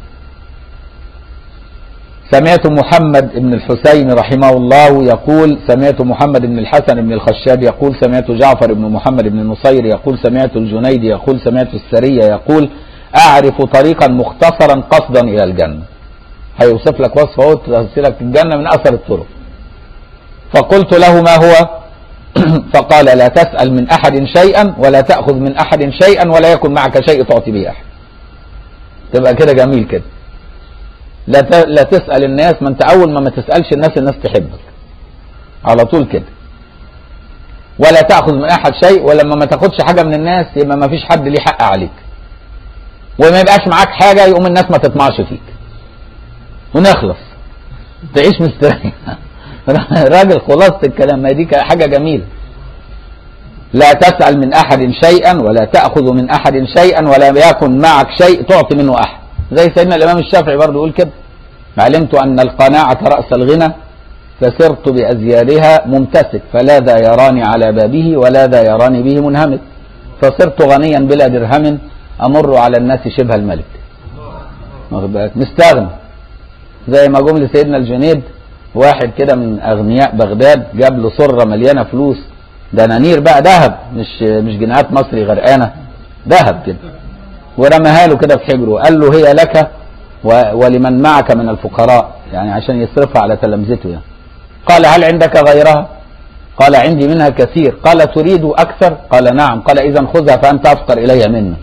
سمعت محمد بن الحسين رحمه الله يقول سمعت محمد بن الحسن بن الخشاب يقول سمعت جعفر بن محمد بن نصير يقول سمعت الجنيد يقول سمعت السرية يقول أعرف طريقا مختصرا قصدا إلى الجنة هيوصف لك وصف اهو توصلك الجنة من أثر الطرق فقلت له ما هو فقال لا تسأل من أحد شيئا ولا تأخذ من أحد شيئا ولا يكن معك شيء تعطي به أحد تبقى كده جميل كده لا لا تسأل الناس ما انت أول ما ما تسألش الناس الناس تحبك على طول كده ولا تأخذ من أحد شيء ولما ما تاخدش حاجة من الناس يبقى ما فيش حد ليه حق عليك وما يبقاش معاك حاجة يقوم الناس ما تطمعش فيك ونخلص تعيش مستريح راجل خلاصة الكلام ما دي حاجة جميلة لا تسأل من أحد شيئا ولا تأخذ من أحد شيئا ولا يكن معك شيء تعطي منه أحد زي سيدنا الإمام الشافعي برضه يقول كده علمت أن القناعة رأس الغنى فسرت بأزيارها ممتسك فلا ذا يراني على بابه ولا ذا يراني به منهمك فصرت غنيا بلا درهم أمر على الناس شبه الملك مستغني زي ما جم لسيدنا الجنيد واحد كده من أغنياء بغداد جاب له سرة مليانة فلوس دنانير بقى ذهب مش مش جنيهات مصري غرقانة ذهب كده ورماها له كده في حجره قال له هي لك ولمن معك من الفقراء يعني عشان يصرفها على تلامذته يعني قال هل عندك غيرها قال عندي منها كثير قال تريد أكثر قال نعم قال إذا خذها فأنت أفقر إلي منه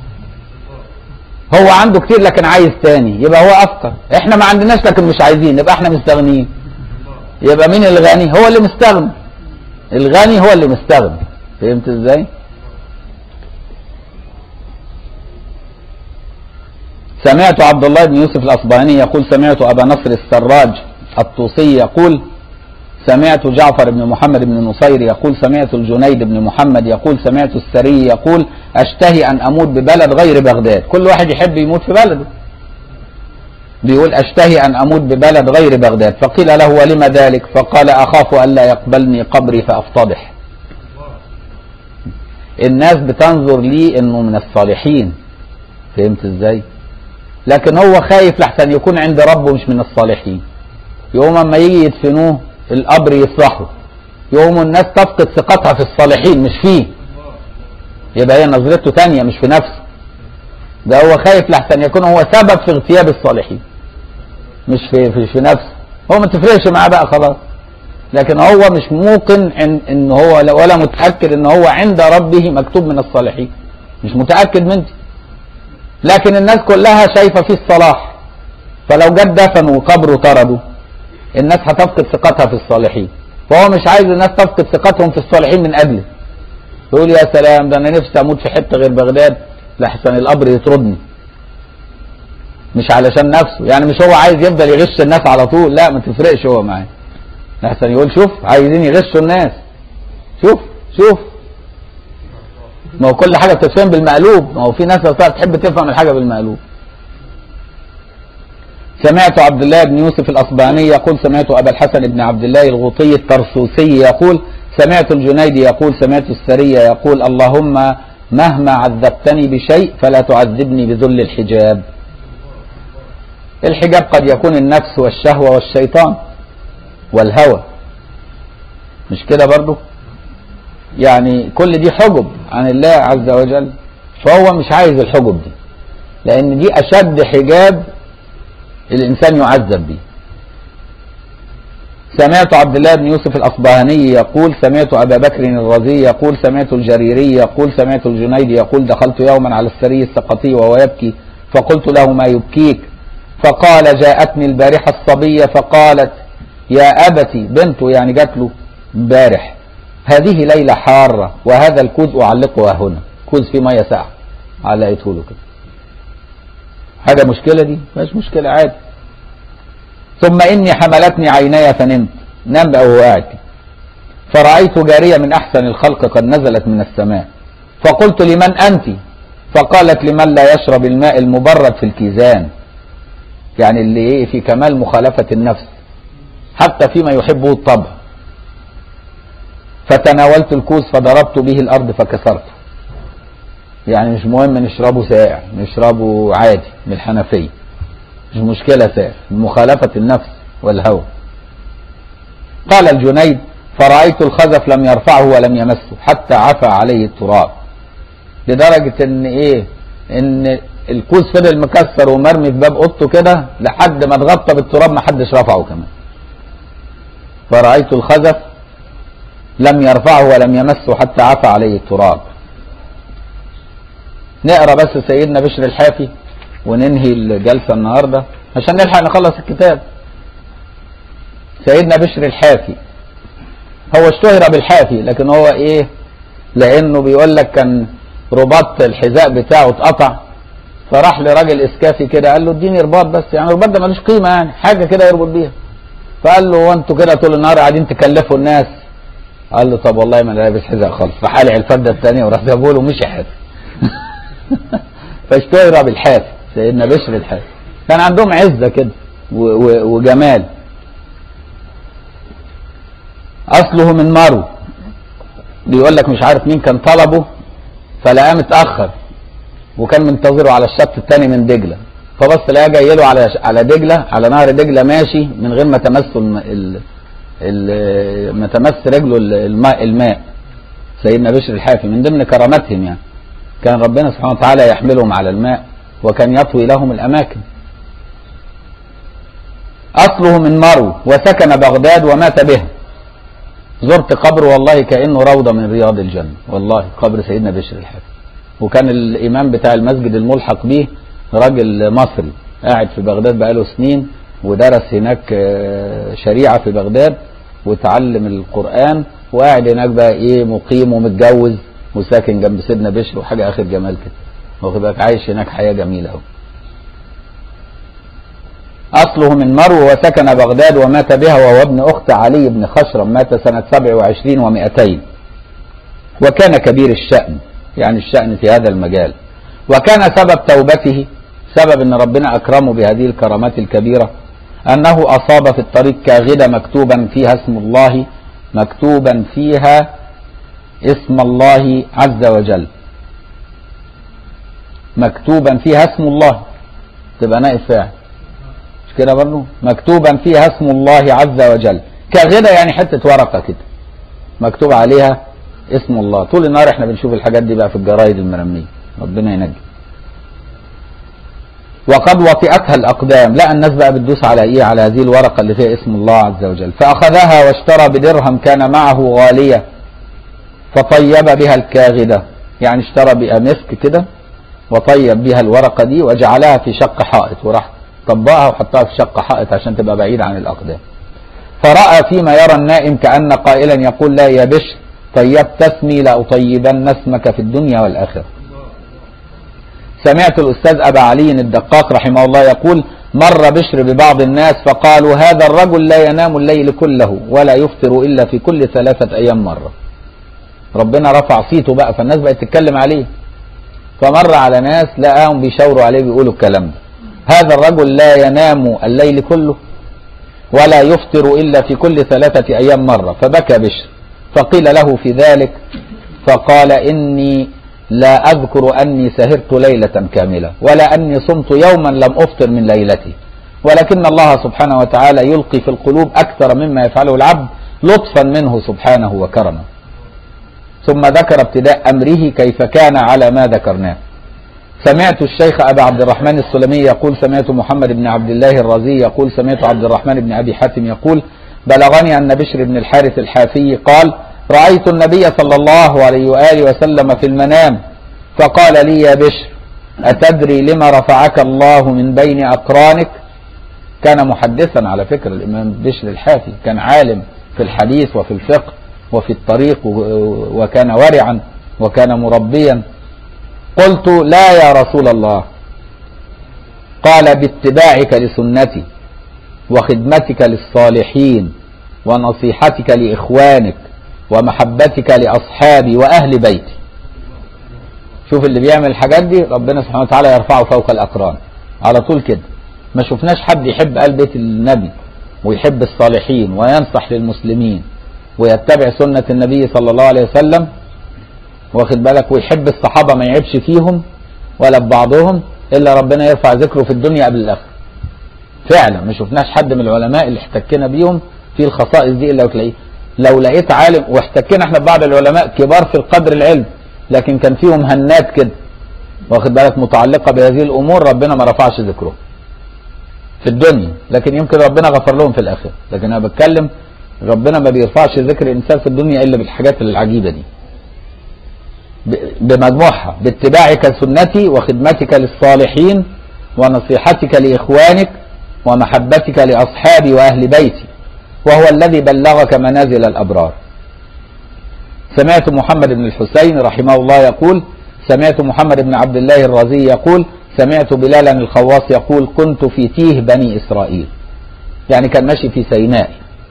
هو عنده كتير لكن عايز تاني يبقى هو أفقر احنا ما عندناش لكن مش عايزين يبقى احنا مستغنيين يبقى مين الغني هو اللي مستغني الغني هو اللي مستغني فهمت ازاي سمعت عبد الله بن يوسف الأصبهاني يقول سمعت أبا نصر السراج الطوسي يقول سمعت جعفر بن محمد بن نصير يقول سمعت الجنيد بن محمد يقول سمعت السري يقول أشتهي أن أموت ببلد غير بغداد كل واحد يحب يموت في بلده بيقول أشتهي أن أموت ببلد غير بغداد فقيل له ولم ذلك فقال أخاف ألا يقبلني قبري فأفتضح الناس بتنظر لي انه من الصالحين فهمت ازاي لكن هو خايف لحسن يكون عند ربه مش من الصالحين يوم اما يجي يدفنوه القبر يفرحوا يوم الناس تفقد ثقتها في الصالحين مش فيه يبقى هي نظرته تانية مش في نفسه ده هو خايف لحسن يكون هو سبب في اغتياب الصالحين مش في في, في نفسه هو ما تفرقش معاه بقى خلاص لكن هو مش موقن ان, إن هو ولا متاكد ان هو عند ربه مكتوب من الصالحين مش متاكد منه لكن الناس كلها شايفه فيه الصلاح فلو جت دفن وقبره طردوا الناس هتفقد ثقتها في الصالحين فهو مش عايز الناس تفقد ثقتهم في الصالحين من اجله يقول يا سلام ده انا نفسي اموت في حته غير بغداد لحسن القبر يطردني مش علشان نفسه يعني مش هو عايز يفضل يغش الناس على طول لا ما تفرقش هو معاه لحسن يقول شوف عايزين يغشوا الناس شوف شوف ما هو كل حاجه بتتفهم بالمقلوب ما هو في ناس تحب تفهم الحاجه بالمقلوب سمعت عبد الله بن يوسف الأصبهاني يقول سمعت أبا الحسن بن عبد الله الغوطي الترسوسي يقول سمعت الجنيدي يقول سمعت السري يقول اللهم مهما عذبتني بشيء فلا تعذبني بذل الحجاب الحجاب قد يكون النفس والشهوة والشيطان والهوى مش كده برضو يعني كل دي حجب عن الله عز وجل فهو مش عايز الحجب دي لان دي اشد حجاب الإنسان يعذب به سمعت عبد الله بن يوسف الأصبهاني يقول سمعت أبا بكر الرازي يقول سمعت الجريري يقول سمعت الجنيد يقول دخلت يوما على السري السقطي وهو يبكي فقلت له ما يبكيك فقال جاءتني البارحة الصبية فقالت يا أبتي بنته يعني جات له امبارح هذه ليلة حارة وهذا الكوز أعلقها هنا كوز في مية ساعة علقته له كده حاجة مشكلة دي مش مشكلة عادي ثم إني حملتني عيني فنمت نام بقى وهو قاعد فرأيت جارية من أحسن الخلق قد نزلت من السماء فقلت لمن أنت فقالت لمن لا يشرب الماء المبرد في الكيزان يعني اللي ايه في كمال مخالفة النفس حتى فيما يحبه الطبع فتناولت الكوز فضربت به الأرض فكسرته يعني مش مهم نشربه ساقع نشربه عادي من الحنفية مش مشكلة ساقع مخالفة النفس والهوى قال الجنيد فرأيت الخزف لم يرفعه ولم يمسه حتى عفى عليه التراب لدرجة ان ايه ان الكوز فضل مكسر ومرمي في باب اوضته كده لحد ما اتغطى بالتراب ما حدش رفعه كمان فرأيت الخزف لم يرفعه ولم يمسه حتى عفى عليه التراب نقرا بس سيدنا بشر الحافي وننهي الجلسه النهارده عشان نلحق نخلص الكتاب سيدنا بشر الحافي هو اشتهر بالحافي لكن هو ايه لانه بيقول لك كان رباط الحذاء بتاعه اتقطع فراح لراجل اسكافي كده قال له اديني رباط بس يعني الرباط ده ملوش قيمه يعني حاجه كده يربط بيها فقال له وانتوا كده طول النهار قاعدين تكلفوا الناس قال له طب والله ما انا لابس حذاء خالص فحالع الفده الثانيه وراح جابوا له مشي حافي فاشتهر بالحافي سيدنا بشر الحافي كان عندهم عزه كده وجمال اصله من مرو بيقول لك مش عارف مين كان طلبه فلقاه متاخر وكان منتظره على الشط الثاني من دجله فبص لقاه جاي له على على دجله على نهر دجله ماشي من غير ما تمسه الم... ال... ال... ما تمس رجله الماء الماء سيدنا بشر الحافي من ضمن كراماتهم يعني كان ربنا سبحانه وتعالى يحملهم على الماء وكان يطوي لهم الاماكن اصله من مرو وسكن بغداد ومات بها زرت قبره والله كانه روضه من رياض الجنه والله قبر سيدنا بشر الحافي وكان الامام بتاع المسجد الملحق به راجل مصري قاعد في بغداد بقاله سنين ودرس هناك شريعه في بغداد وتعلم القران وقاعد هناك بقى ايه مقيم ومتجوز وساكن جنب سيدنا بشر وحاجه اخر جمال كده واخد بالك عايش هناك حياه جميله قوي أصله من مرو وسكن بغداد ومات بها وهو ابن أخت علي بن خشرم مات سنة 27 و200 وكان كبير الشأن يعني الشأن في هذا المجال وكان سبب توبته سبب أن ربنا أكرمه بهذه الكرامات الكبيرة أنه أصاب في الطريق كاغدة مكتوبا فيها اسم الله مكتوبا فيها اسم الله عز وجل مكتوبا فيها اسم الله تبقى نائب فاعل كده برضه مكتوبا فيها اسم الله عز وجل كغدا يعني حته ورقه كده مكتوب عليها اسم الله طول النهار احنا بنشوف الحاجات دي بقى في الجرايد المرميه ربنا ينجي وقد وطئتها الاقدام لا الناس بقى بتدوس على ايه على هذه الورقه اللي فيها اسم الله عز وجل فاخذها واشترى بدرهم كان معه غاليه فطيب بها الكاغده يعني اشترى بها مسك كده وطيب بها الورقه دي وجعلها في شق حائط وراح طبقها وحطها في شق حائط عشان تبقى بعيدة عن الأقدام فرأى فيما يرى النائم كأن قائلا يقول لا يا بشر طيبت اسمي لأطيبن اسمك في الدنيا والآخرة سمعت الأستاذ أبا علي الدقاق رحمه الله يقول مر بشر ببعض الناس فقالوا هذا الرجل لا ينام الليل كله ولا يفطر إلا في كل ثلاثة أيام مرة ربنا رفع صيته بقى فالناس بقت تتكلم عليه فمر على ناس لقاهم بيشاوروا عليه بيقولوا الكلام ده هذا الرجل لا ينام الليل كله ولا يفطر إلا في كل ثلاثة أيام مرة فبكى بشر فقيل له في ذلك فقال إني لا أذكر أني سهرت ليلة كاملة ولا أني صمت يوما لم أفطر من ليلتي ولكن الله سبحانه وتعالى يلقي في القلوب أكثر مما يفعله العبد لطفا منه سبحانه وكرمه ثم ذكر ابتداء أمره كيف كان على ما ذكرناه سمعت الشيخ أبا عبد الرحمن السلمي يقول سمعت محمد بن عبد الله الرازي يقول سمعت عبد الرحمن بن أبي حاتم يقول بلغني أن بشر بن الحارث الحافي قال رأيت النبي صلى الله عليه وآله وسلم في المنام فقال لي يا بشر أتدري لما رفعك الله من بين أقرانك كان محدثا على فكرة الإمام بشر الحافي كان عالم في الحديث وفي الفقه وفي الطريق وكان ورعا وكان مربيا قلت لا يا رسول الله قال باتباعك لسنتي وخدمتك للصالحين ونصيحتك لإخوانك ومحبتك لأصحابي وأهل بيتي شوف اللي بيعمل الحاجات دي ربنا سبحانه وتعالى يرفعه فوق الأقران على طول كده ما شفناش حد يحب آل بيت النبي ويحب الصالحين وينصح للمسلمين ويتبع سنة النبي صلى الله عليه وسلم واخد بالك ويحب الصحابة ما يعيبش فيهم ولا ببعضهم إلا ربنا يرفع ذكره في الدنيا قبل الآخرة فعلا ما شفناش حد من العلماء اللي احتكينا بيهم في الخصائص دي إلا وتلاقيه لو لقيت عالم واحتكينا احنا ببعض العلماء كبار في القدر العلم لكن كان فيهم هنات كده واخد بالك متعلقة بهذه الأمور ربنا ما رفعش ذكره في الدنيا لكن يمكن ربنا غفر لهم في الآخرة لكن أنا بتكلم ربنا ما بيرفعش ذكر الإنسان في الدنيا إلا بالحاجات العجيبة دي بمجموعها باتباعك سنتي وخدمتك للصالحين ونصيحتك لإخوانك ومحبتك لأصحابي وأهل بيتي وهو الذي بلغك منازل الأبرار سمعت محمد بن الحسين رحمه الله يقول سمعت محمد بن عبد الله الرازي يقول سمعت بلالا الخواص يقول كنت في تيه بني إسرائيل يعني كان ماشي في سيناء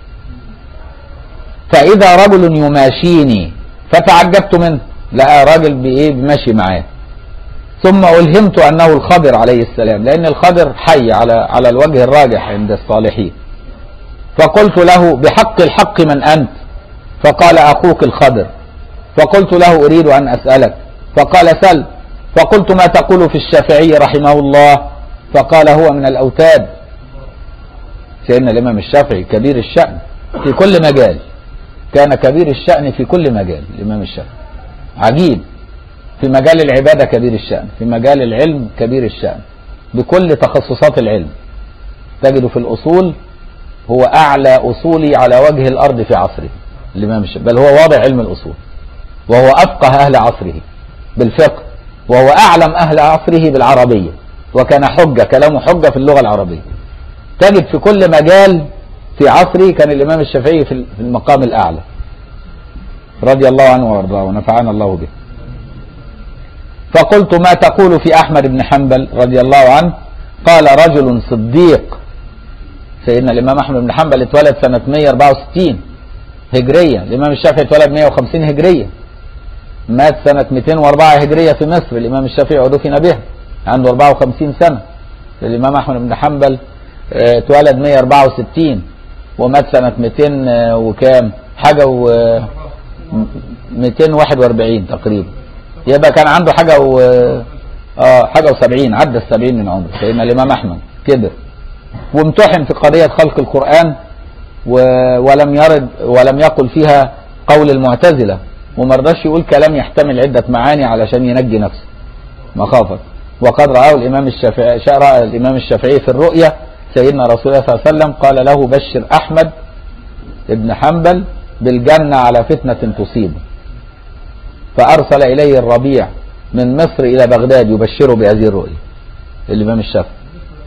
فإذا رجل يماشيني فتعجبت منه لقى راجل بإيه ماشي معاه ثم ألهمت أنه الخضر عليه السلام لأن الخضر حي على على الوجه الراجح عند الصالحين فقلت له بحق الحق من أنت فقال أخوك الخضر فقلت له أريد أن أسألك فقال سل فقلت ما تقول في الشافعي رحمه الله فقال هو من الأوتاد سيدنا الإمام الشافعي كبير الشأن في كل مجال كان كبير الشأن في كل مجال الإمام الشافعي عجيب في مجال العبادة كبير الشأن في مجال العلم كبير الشأن بكل تخصصات العلم تجد في الأصول هو أعلى أصولي على وجه الأرض في عصره الإمام الشافعي بل هو واضع علم الأصول وهو أفقه أهل عصره بالفقه وهو أعلم أهل عصره بالعربية وكان حجة كلامه حجة في اللغة العربية تجد في كل مجال في عصره كان الإمام الشافعي في المقام الأعلى رضي الله عنه وارضاه ونفعنا الله به فقلت ما تقول في أحمد بن حنبل رضي الله عنه قال رجل صديق سيدنا الإمام أحمد بن حنبل اتولد سنة 164 هجرية الإمام الشافعي اتولد 150 هجرية مات سنة 204 هجرية في مصر الإمام الشافعي ودفن بها عنده 54 سنة الإمام أحمد بن حنبل اتولد 164 ومات سنة 200 وكام حاجة و 241 تقريبا يبقى كان عنده حاجة و اه حاجة و70 عدى ال 70 من عمره سيدنا الإمام أحمد كبر وامتحن في قضية خلق القرآن و... ولم يرد ولم يقل فيها قول المعتزلة وما رضاش يقول كلام يحتمل عدة معاني علشان ينجي نفسه مخافة وقد رآه الإمام الشافعي رأى الإمام الشافعي في الرؤيا سيدنا رسول الله صلى الله عليه وسلم قال له بشر أحمد ابن حنبل بالجنة على فتنة تصيبه فأرسل إليه الربيع من مصر إلى بغداد يبشره بهذه الرؤيا الإمام الشافعي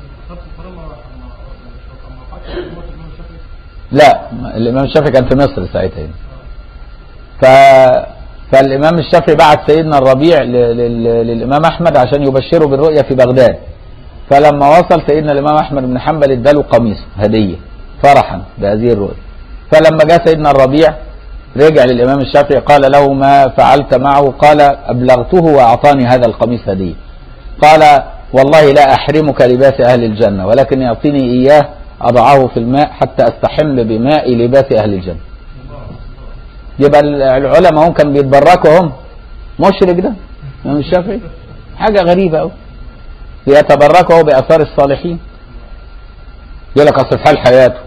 لا الإمام الشافعي كان في مصر ساعتها ف... فالإمام الشافعي بعت سيدنا الربيع ل... ل... للإمام أحمد عشان يبشره بالرؤيا في بغداد فلما وصل سيدنا الإمام أحمد بن حنبل اداله قميص هدية فرحا بهذه الرؤيا فلما جاء سيدنا الربيع رجع للإمام الشافعي قال له ما فعلت معه قال أبلغته وأعطاني هذا القميص هدية قال والله لا أحرمك لباس أهل الجنة ولكن يعطيني إياه أضعه في الماء حتى أستحم بماء لباس أهل الجنة يبقى العلماء هم كانوا بيتبركوا هم مشرك ده الإمام الشافعي حاجة غريبة أوي بيتبركوا بآثار الصالحين يقول لك أصل حال حياته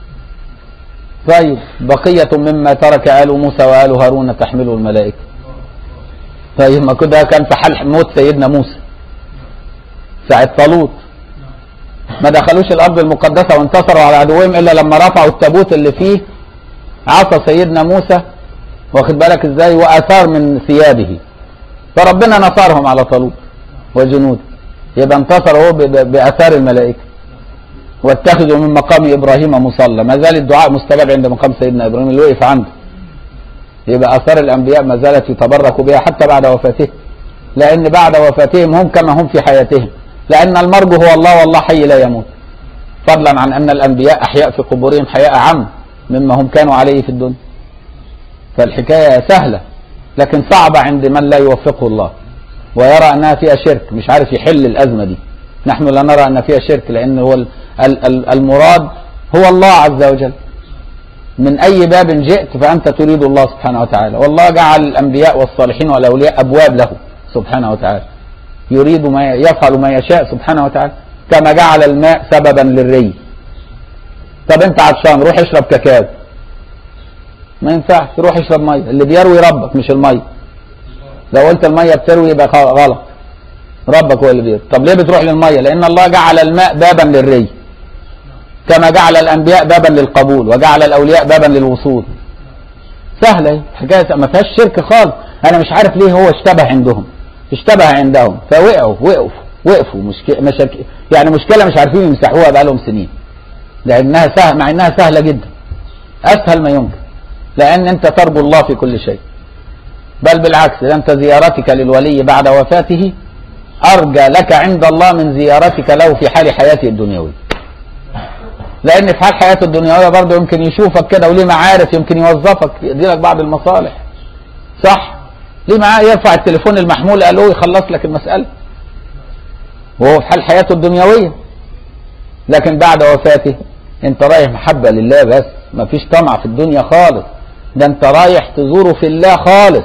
طيب بقية مما ترك آل موسى وآل هارون تحمله الملائكة طيب ما كده كان في حال موت سيدنا موسى ساعة طالوت ما دخلوش الأرض المقدسة وانتصروا على عدوهم إلا لما رفعوا التابوت اللي فيه عصا سيدنا موسى واخد بالك ازاي وآثار من ثيابه فربنا نصرهم على طالوت وجنوده يبقى انتصر هو بآثار الملائكة واتخذوا من مقام إبراهيم مصلى ما زال الدعاء مستجاب عند مقام سيدنا إبراهيم اللي وقف عنده يبقى آثار الأنبياء ما زالت يتبرك بها حتى بعد وفاتهم لأن بعد وفاتهم هم كما هم في حياتهم لأن المرجو هو الله والله حي لا يموت فضلا عن أن الأنبياء أحياء في قبورهم حياء عم مما هم كانوا عليه في الدنيا فالحكاية سهلة لكن صعبة عند من لا يوفقه الله ويرى أنها فيها شرك مش عارف يحل الأزمة دي نحن لا نرى أن فيها شرك لأن هو المراد هو الله عز وجل من أي باب جئت فأنت تريد الله سبحانه وتعالى والله جعل الأنبياء والصالحين والأولياء أبواب له سبحانه وتعالى يريد ما يفعل ما يشاء سبحانه وتعالى كما جعل الماء سببا للري طب انت عطشان روح اشرب كاكاو ما ينفعش روح اشرب ميه اللي بيروي ربك مش الميه لو قلت الميه بتروي يبقى غلط ربك هو اللي بيرزق طب ليه بتروح للميه لان الله جعل الماء بابا للري كما جعل الانبياء بابا للقبول وجعل الاولياء بابا للوصول سهله اهي حكايه ما فيهاش شرك خالص انا مش عارف ليه هو اشتبه عندهم اشتبه عندهم فوقعوا وقفوا وقفوا مشكله مشاك... يعني مشكله مش عارفين يمسحوها بقالهم سنين لانها سهل مع انها سهله جدا اسهل ما يمكن لان انت ترجو الله في كل شيء بل بالعكس انت زيارتك للولي بعد وفاته ارجى لك عند الله من زيارتك له في حال حياته الدنيويه لان في حال حياته الدنيويه برضه يمكن يشوفك كده وليه معارف يمكن يوظفك يدي لك بعض المصالح صح ليه معاه يرفع التليفون المحمول قال له يخلص لك المساله وهو في حال حياته الدنيويه لكن بعد وفاته انت رايح محبه لله بس مفيش طمع في الدنيا خالص ده انت رايح تزوره في الله خالص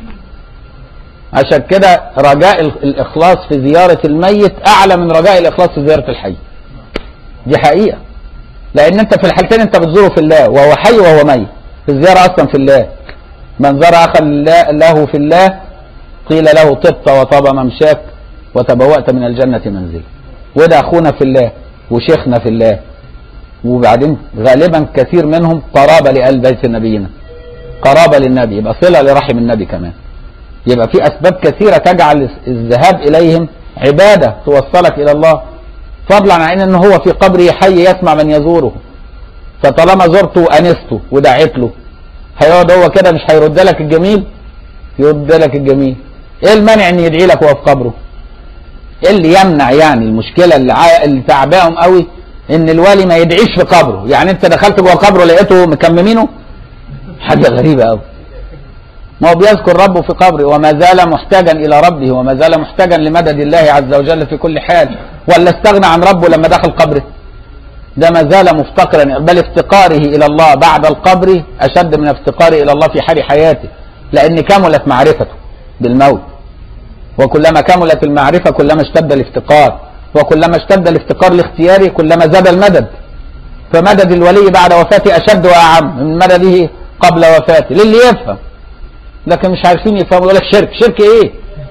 عشان كده رجاء الاخلاص في زياره الميت اعلى من رجاء الاخلاص في زياره الحي دي حقيقه لان انت في الحالتين انت بتزوره في الله وهو حي وهو ميت الزياره اصلا في الله من زار اخا له في الله قيل له طبت وطاب ممشاك وتبوأت من الجنة منزلا وده اخونا في الله وشيخنا في الله وبعدين غالبا كثير منهم قرابة لآل بيت نبينا قرابة للنبي يبقى صلة لرحم النبي كمان يبقى في أسباب كثيرة تجعل الذهاب إليهم عبادة توصلك إلى الله فضلا عن أن هو في قبره حي يسمع من يزوره فطالما زرته وأنسته ودعيت له هيقعد هو كده مش هيرد لك الجميل يرد لك الجميل ايه المانع ان يدعي لك وهو في قبره ايه اللي يمنع يعني المشكله اللي, ع... اللي تعباهم قوي ان الوالي ما يدعيش في قبره يعني انت دخلت جوه قبره لقيته مكممينه حاجه غريبه قوي ما هو بيذكر ربه في قبره وما زال محتاجا الى ربه وما زال محتاجا لمدد الله عز وجل في كل حال ولا استغنى عن ربه لما دخل قبره ده ما زال مفتقرا بل افتقاره الى الله بعد القبر اشد من افتقاره الى الله في حال حياته لان كملت معرفته بالموت وكلما كملت المعرفه كلما اشتد الافتقار وكلما اشتد الافتقار لاختياره كلما زاد المدد فمدد الولي بعد وفاته اشد واعم من مدده قبل وفاته للي يفهم لكن مش عارفين يفهموا يقول لك شرك شرك ايه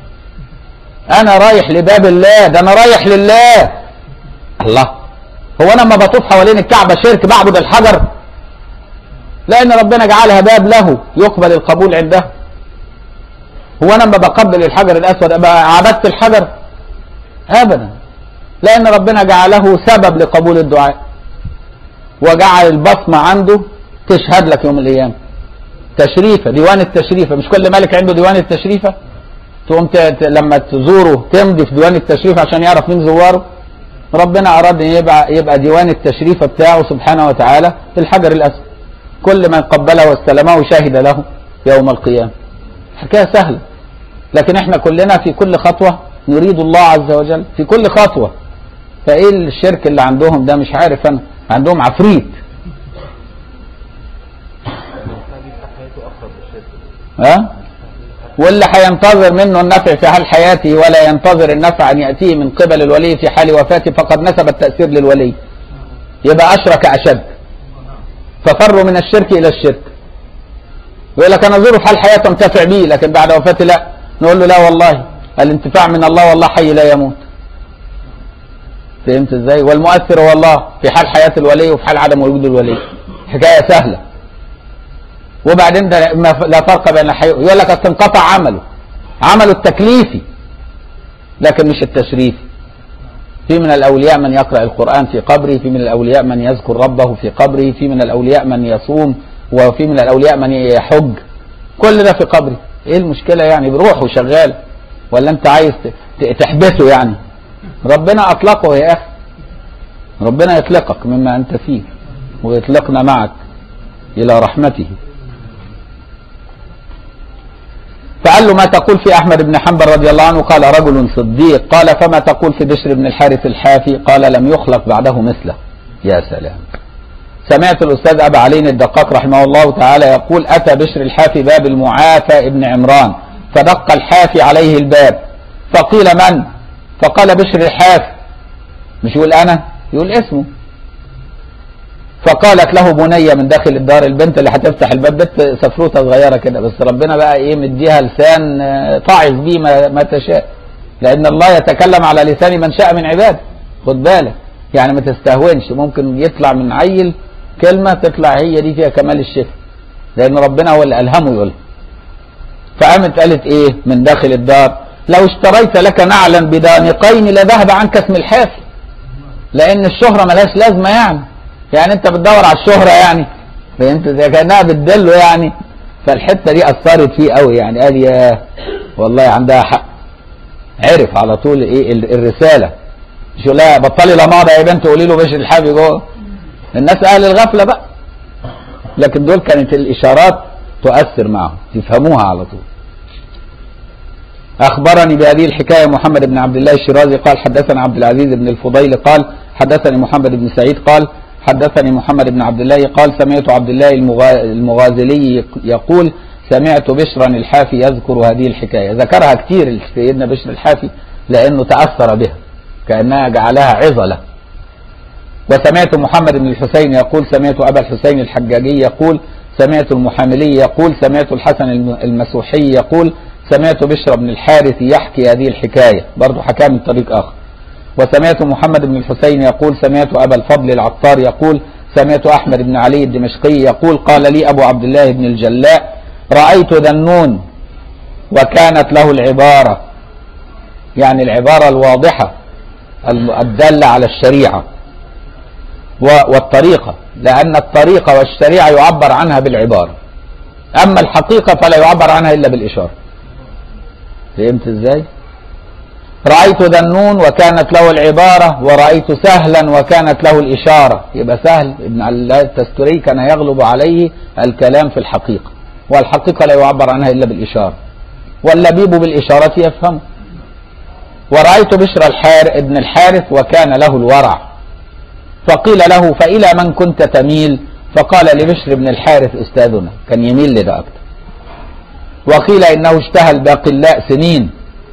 انا رايح لباب الله ده انا رايح لله الله هو انا لما بطوف حوالين الكعبه شرك بعبد الحجر لان ربنا جعلها باب له يقبل القبول عنده هو انا لما بقبل الحجر الاسود ابقى عبدت الحجر ابدا لان ربنا جعله سبب لقبول الدعاء وجعل البصمه عنده تشهد لك يوم القيامه تشريفه ديوان التشريفه مش كل ملك عنده ديوان التشريفه تقوم لما تزوره تمضي في ديوان التشريف عشان يعرف مين زواره ربنا اراد ان يبقى يبقى ديوان التشريف بتاعه سبحانه وتعالى في الحجر الاسود كل من قبله واستلمه شهد له يوم القيامه حكايه سهله لكن احنا كلنا في كل خطوه نريد الله عز وجل في كل خطوه فايه الشرك اللي عندهم ده مش عارف انا عندهم عفريت ها واللي هينتظر منه النفع في حال حياته ولا ينتظر النفع ان ياتيه من قبل الولي في حال وفاته فقد نسب التاثير للولي يبقى اشرك اشد ففروا من الشرك الى الشرك يقول لك انا ازوره في حال حياته انتفع به لكن بعد وفاته لا نقول له لا والله الانتفاع من الله والله حي لا يموت فهمت ازاي والمؤثر هو الله في حال حياه الولي وفي حال عدم وجود الولي حكايه سهله وبعدين ده لا فرق بين الحي يقول لك اصل انقطع عمله عمله التكليفي لكن مش التشريفي في من الاولياء من يقرا القران في قبره في من الاولياء من يذكر ربه في قبره في من الاولياء من يصوم وفي من الاولياء من يحج كل ده في قبره ايه المشكله يعني بروح وشغال ولا انت عايز تحبسه يعني ربنا اطلقه يا اخي ربنا يطلقك مما انت فيه ويطلقنا معك الى رحمته فقال له ما تقول في احمد بن حنبل رضي الله عنه قال رجل صديق قال فما تقول في بشر بن الحارث الحافي قال لم يخلق بعده مثله يا سلام سمعت الاستاذ ابا علي الدقاق رحمه الله تعالى يقول اتى بشر الحافي باب المعافى ابن عمران فدق الحافي عليه الباب فقيل من فقال بشر الحافي مش يقول انا يقول اسمه فقالت له بنيه من داخل الدار البنت اللي هتفتح الباب بنت سفروته صغيره كده بس ربنا بقى ايه مديها لسان تعظ بيه ما, ما تشاء لان الله يتكلم على لسان من شاء من عباده خد بالك يعني ما تستهونش ممكن يطلع من عيل كلمه تطلع هي دي فيها كمال الشفا لان ربنا هو اللي الهمه يقولها فقامت قالت ايه من داخل الدار لو اشتريت لك نعلا بدانقين لذهب عنك اسم الحافي لان الشهره ملهاش لازمه يعني يعني انت بتدور على الشهره يعني فهمت زي كانها بتدله يعني فالحته دي اثرت فيه قوي يعني قال يا والله عندها حق عرف على طول ايه ال- الرساله مش يقول لها بطلي لماضه يا بنت قولي له بشر الحافي جوه الناس اهل الغفله بقى لكن دول كانت الاشارات تؤثر معهم تفهموها على طول أخبرني بهذه الحكاية محمد بن عبد الله الشيرازي قال حدثنا عبد العزيز بن الفضيل قال حدثني محمد بن سعيد قال حدثني محمد بن عبد الله قال سمعت عبد الله المغا- المغازلي يقول سمعت بشرا الحافي يذكر هذه الحكاية ذكرها كتير سيدنا بشر الحافي لأنه تأثر بها كأنها جعلها عظة له وسمعت محمد بن الحسين يقول سمعت أبا الحسين الحجاجي يقول سمعت المحاملي يقول سمعت الحسن الم- المسوحي يقول سمعت بشر بن الحارث يحكي هذه الحكاية برضو حكاها من طريق آخر وسمعت محمد بن الحسين يقول سمعت أبا الفضل العطار يقول سمعت أحمد بن علي الدمشقي يقول قال لي أبو عبد الله بن الجلاء رأيت ذنون وكانت له العبارة يعني العبارة الواضحة الم- الدالة على الشريعة و- والطريقة لأن الطريقة والشريعة يعبر عنها بالعبارة أما الحقيقة فلا يعبر عنها إلا بالإشارة فهمت إزاي؟ رأيت ذنون وكانت له العبارة ورأيت سهلا وكانت له الإشارة يبقى سهل ابن الله التستري كان يغلب عليه الكلام في الحقيقة والحقيقة لا يعبر عنها إلا بالإشارة واللبيب بالإشارة يفهم ورأيت بشر الحار ابن الحارث وكان له الورع فقيل له فإلى من كنت تميل فقال لبشر بن الحارث أستاذنا كان يميل لده أكتر وقيل إنه اشتهى الباقلاء سنين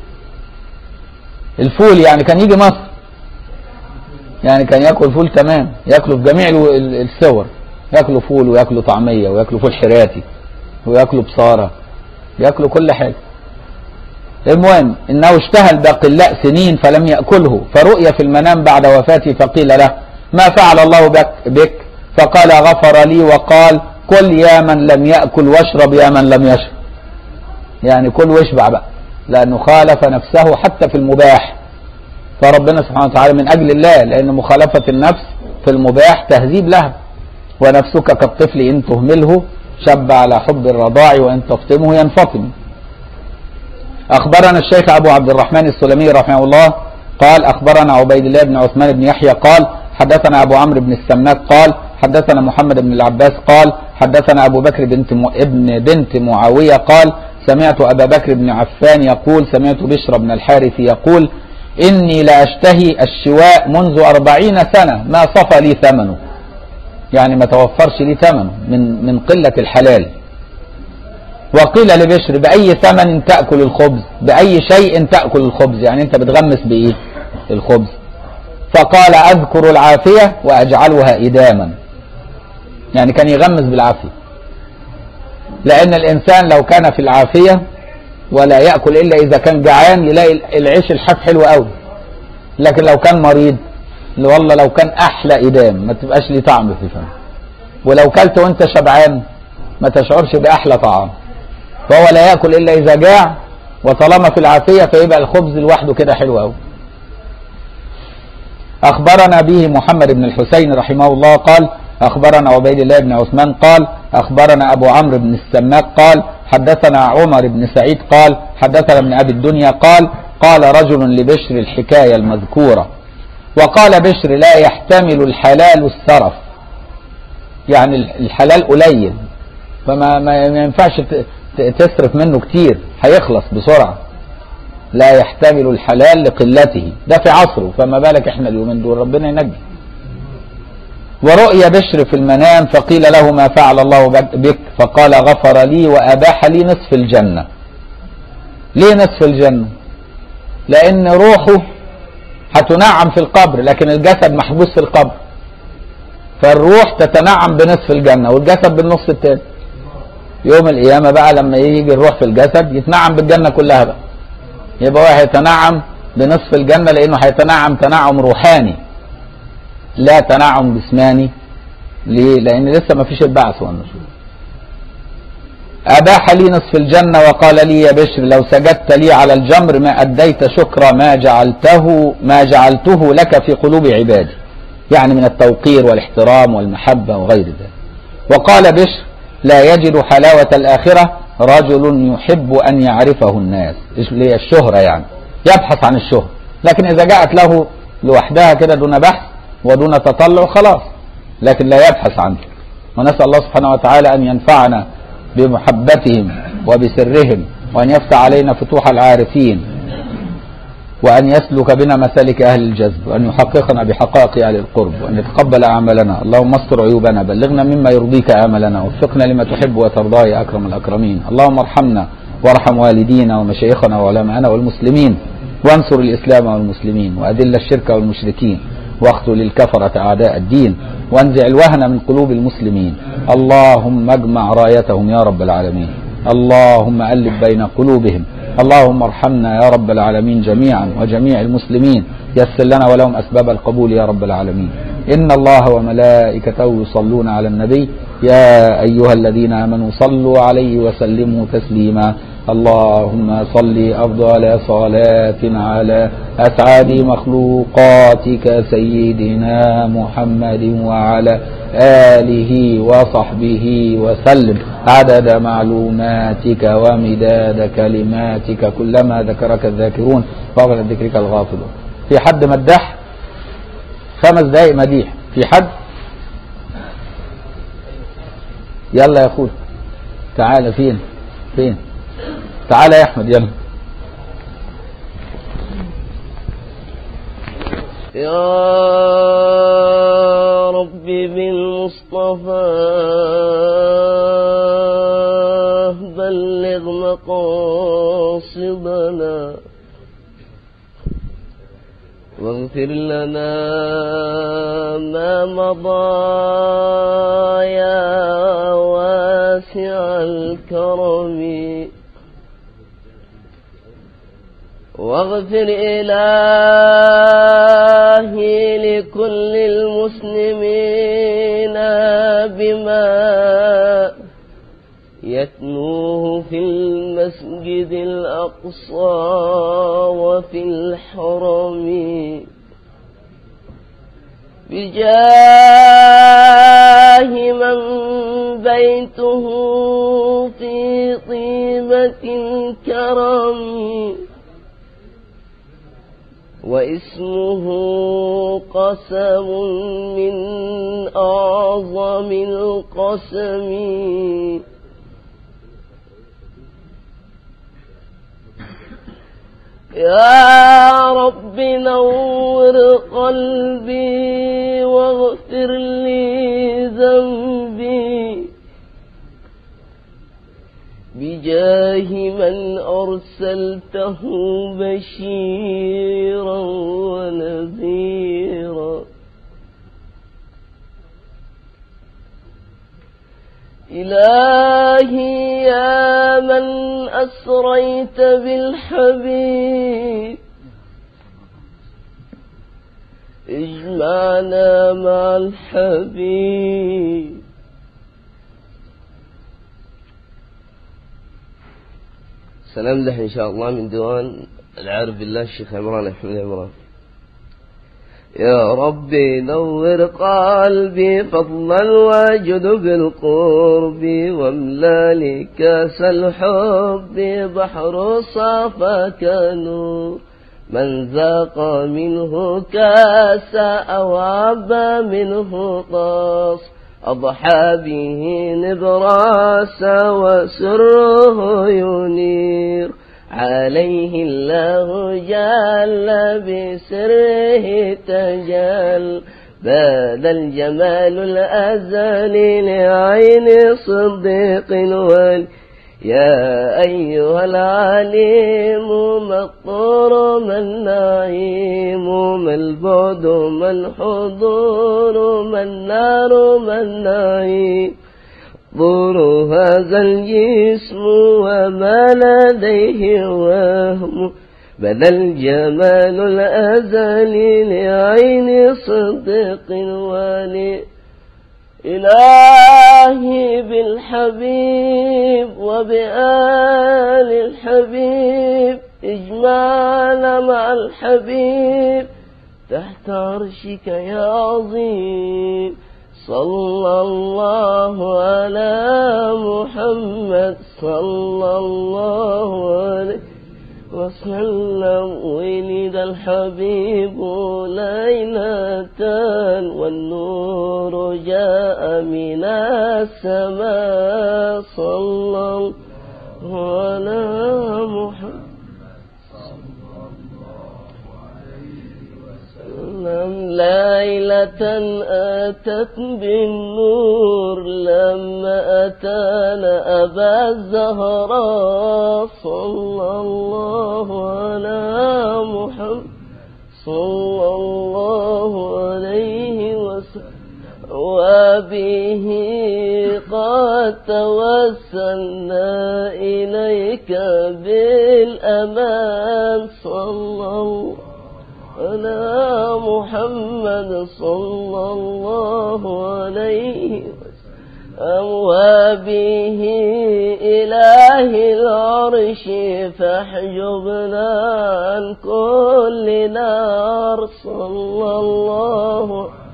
الفول يعني كان يجي مصر يعني كان ياكل فول تمام ياكله في جميع ال- ال- الصور ياكلوا فول وياكلوا طعميه وياكلوا فول حراتي وياكلوا بصاره ياكلوا كل حاجه المهم انه اشتهى الباقلاء سنين فلم ياكله فرؤي في المنام بعد وفاته فقيل له ما فعل الله بك, بك فقال غفر لي وقال كل يا من لم ياكل واشرب يا من لم يشرب يعني كل واشبع بقى لانه خالف نفسه حتى في المباح فربنا سبحانه وتعالى من اجل الله لان مخالفه النفس في المباح تهذيب لها ونفسك كالطفل ان تهمله شب على حب الرضاع وان تفطمه ينفطم اخبرنا الشيخ ابو عبد الرحمن السلمي رحمه الله قال اخبرنا عبيد الله بن عثمان بن يحيى قال حدثنا ابو عمرو بن السماك قال حدثنا محمد بن العباس قال حدثنا ابو بكر بنت م... ابن بنت معاويه قال سمعت ابا بكر بن عفان يقول سمعت بشر بن الحارث يقول اني لاشتهي الشواء منذ أربعين سنه ما صفى لي ثمنه يعني ما توفرش لي ثمنه من من قله الحلال وقيل لبشر بأي ثمن تأكل الخبز بأي شيء تأكل الخبز يعني أنت بتغمس بإيه الخبز فقال أذكر العافية وأجعلها إداما يعني كان يغمس بالعافية لأن الإنسان لو كان في العافية ولا يأكل إلا إذا كان جعان يلاقي العيش الحاف حلو قوي لكن لو كان مريض والله لو كان أحلى إدام ما تبقاش ليه طعم في فمه ولو كلت وأنت شبعان ما تشعرش بأحلى طعام فهو لا ياكل الا اذا جاع وطالما في العافيه فيبقى الخبز لوحده كده حلو قوي اخبرنا به محمد بن الحسين رحمه الله قال اخبرنا عبيد الله بن عثمان قال اخبرنا ابو عمرو بن السماك قال حدثنا عمر بن سعيد قال حدثنا ابن ابي الدنيا قال قال رجل لبشر الحكايه المذكوره وقال بشر لا يحتمل الحلال السرف يعني الحلال قليل فما ما ما ينفعش ت- ت- تصرف منه كتير هيخلص بسرعة لا يحتمل الحلال لقلته ده في عصره فما بالك احنا اليومين دول ربنا ينجي ورؤي بشر في المنام فقيل له ما فعل الله بك- بك فقال غفر لي وأباح لي نصف الجنة ليه نصف الجنة لأن روحه هتنعم في القبر لكن الجسد محبوس في القبر فالروح تتنعم بنصف الجنة والجسد بالنص التاني يوم القيامة بقى لما يجي الروح في الجسد يتنعم بالجنة كلها بقى يبقى هو هيتنعم بنصف الجنة لأنه هيتنعم تنعم روحاني لا تنعم جسماني ليه؟ لأن لسه ما فيش البعث والنشور أباح لي نصف الجنة وقال لي يا بشر لو سجدت لي على الجمر ما أديت شكر ما جعلته ما جعلته لك في قلوب عبادي يعني من التوقير والاحترام والمحبة وغير ذلك وقال بشر لا يجد حلاوة الآخرة رجل يحب أن يعرفه الناس اللي هي الشهرة يعني يبحث عن الشهرة لكن إذا جاءت له لوحدها كده دون بحث ودون تطلع خلاص لكن لا يبحث عنه ونسأل الله سبحانه وتعالى أن ينفعنا بمحبتهم وبسرهم وأن يفتح علينا فتوح العارفين وأن يسلك بنا مسالك أهل الجذب وأن يحققنا بحقائق أهل القرب وأن يتقبل أعمالنا اللهم استر عيوبنا بلغنا مما يرضيك آملنا وفقنا لما تحب وترضى يا أكرم الأكرمين اللهم ارحمنا وارحم والدينا ومشايخنا وعلماءنا والمسلمين وانصر الإسلام والمسلمين وأذل الشرك والمشركين واقتل الكفرة أعداء الدين وانزع الوهن من قلوب المسلمين اللهم اجمع رايتهم يا رب العالمين اللهم ألف بين قلوبهم اللهم ارحمنا يا رب العالمين جميعا وجميع المسلمين يسر لنا ولهم أسباب القبول يا رب العالمين إن الله وملائكته يصلون على النبي يا أيها الذين آمنوا صلوا عليه وسلموا تسليما اللهم صل أفضل صلاة على أسعد مخلوقاتك سيدنا محمد وعلى آله وصحبه وسلم عدد معلوماتك ومداد كلماتك كلما ذكرك الذاكرون وغير ذكرك الغافلون في حد مدح خمس دقايق مديح في حد يلا يا اخوي تعالى فين فين تعالى يا احمد يلا يا رب بالمصطفى بلغ مقاصدنا واغفر لنا ما مضى يا واسع الكرم واغفر إلهي لكل المسلمين بما يتلوه في المسجد الأقصى وفي الحرم بجاه من بيته في طيبة الكرم واسمه قسم من أعظم القسم يا رب نور قلبي واغفر لي ذنبي بجاه من أرسلته بشيرا ونذيرا إلهي يا من أسريت بالحبيب اجمعنا مع الحبيب سنمدح إن شاء الله من ديوان العارف بالله الشيخ عمران أحمد عمران يا ربي نور قلبي فضلا واجد بالقرب واملا لي كاس الحب بحر صافك نور من ذاق منه كاس أو عبى منه طاس أضحى به نبراس وسره ينير عليه الله جل بسره تجل باد الجمال الأزلي لعين صديق ولي يا أيها العليم ما الطور ما النعيم ما البعد ما الحضور ما النار ما النعيم ضر هذا الجسم وما لديه وهم بدا الجمال الأزلي لعين صدق والي إلهي بالحبيب وبآل الحبيب اجمعنا مع الحبيب تحت عرشك يا عظيم صلى الله على محمد صلى الله عليه وسلم ولد الحبيب ليلة والنور جاء من السماء صلى الله على محمد ليلة أتت بالنور لما أتانا أبا الزهراء صلى الله على محمد صلى الله عليه وسلم وبه قد توسلنا إليك بالأمان صلى الله على محمد صلى الله عليه وسلم وبه إله العرش فاحجبنا عن كل نار صلى الله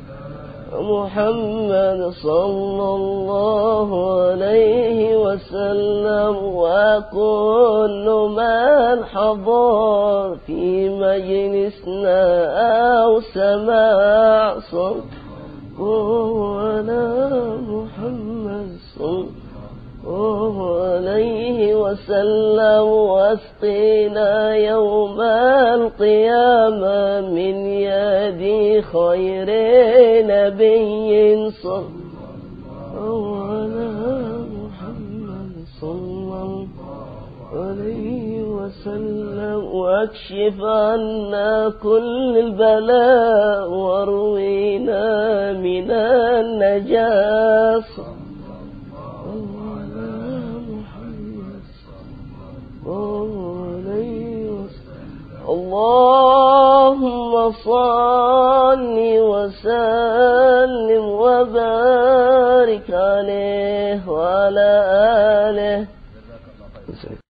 محمد صلى الله عليه وسلم وكل من حضر في مجلسنا أو سماع صلى على محمد صلى الله عليه وسلم واسقنا يوم القيامة من يد خير نبي صلى الله على محمد صلى الله عليه وسلم واكشف عنا كل البلاء واروينا من النجاسة اللهم صل وسلم وبارك عليه وعلى آله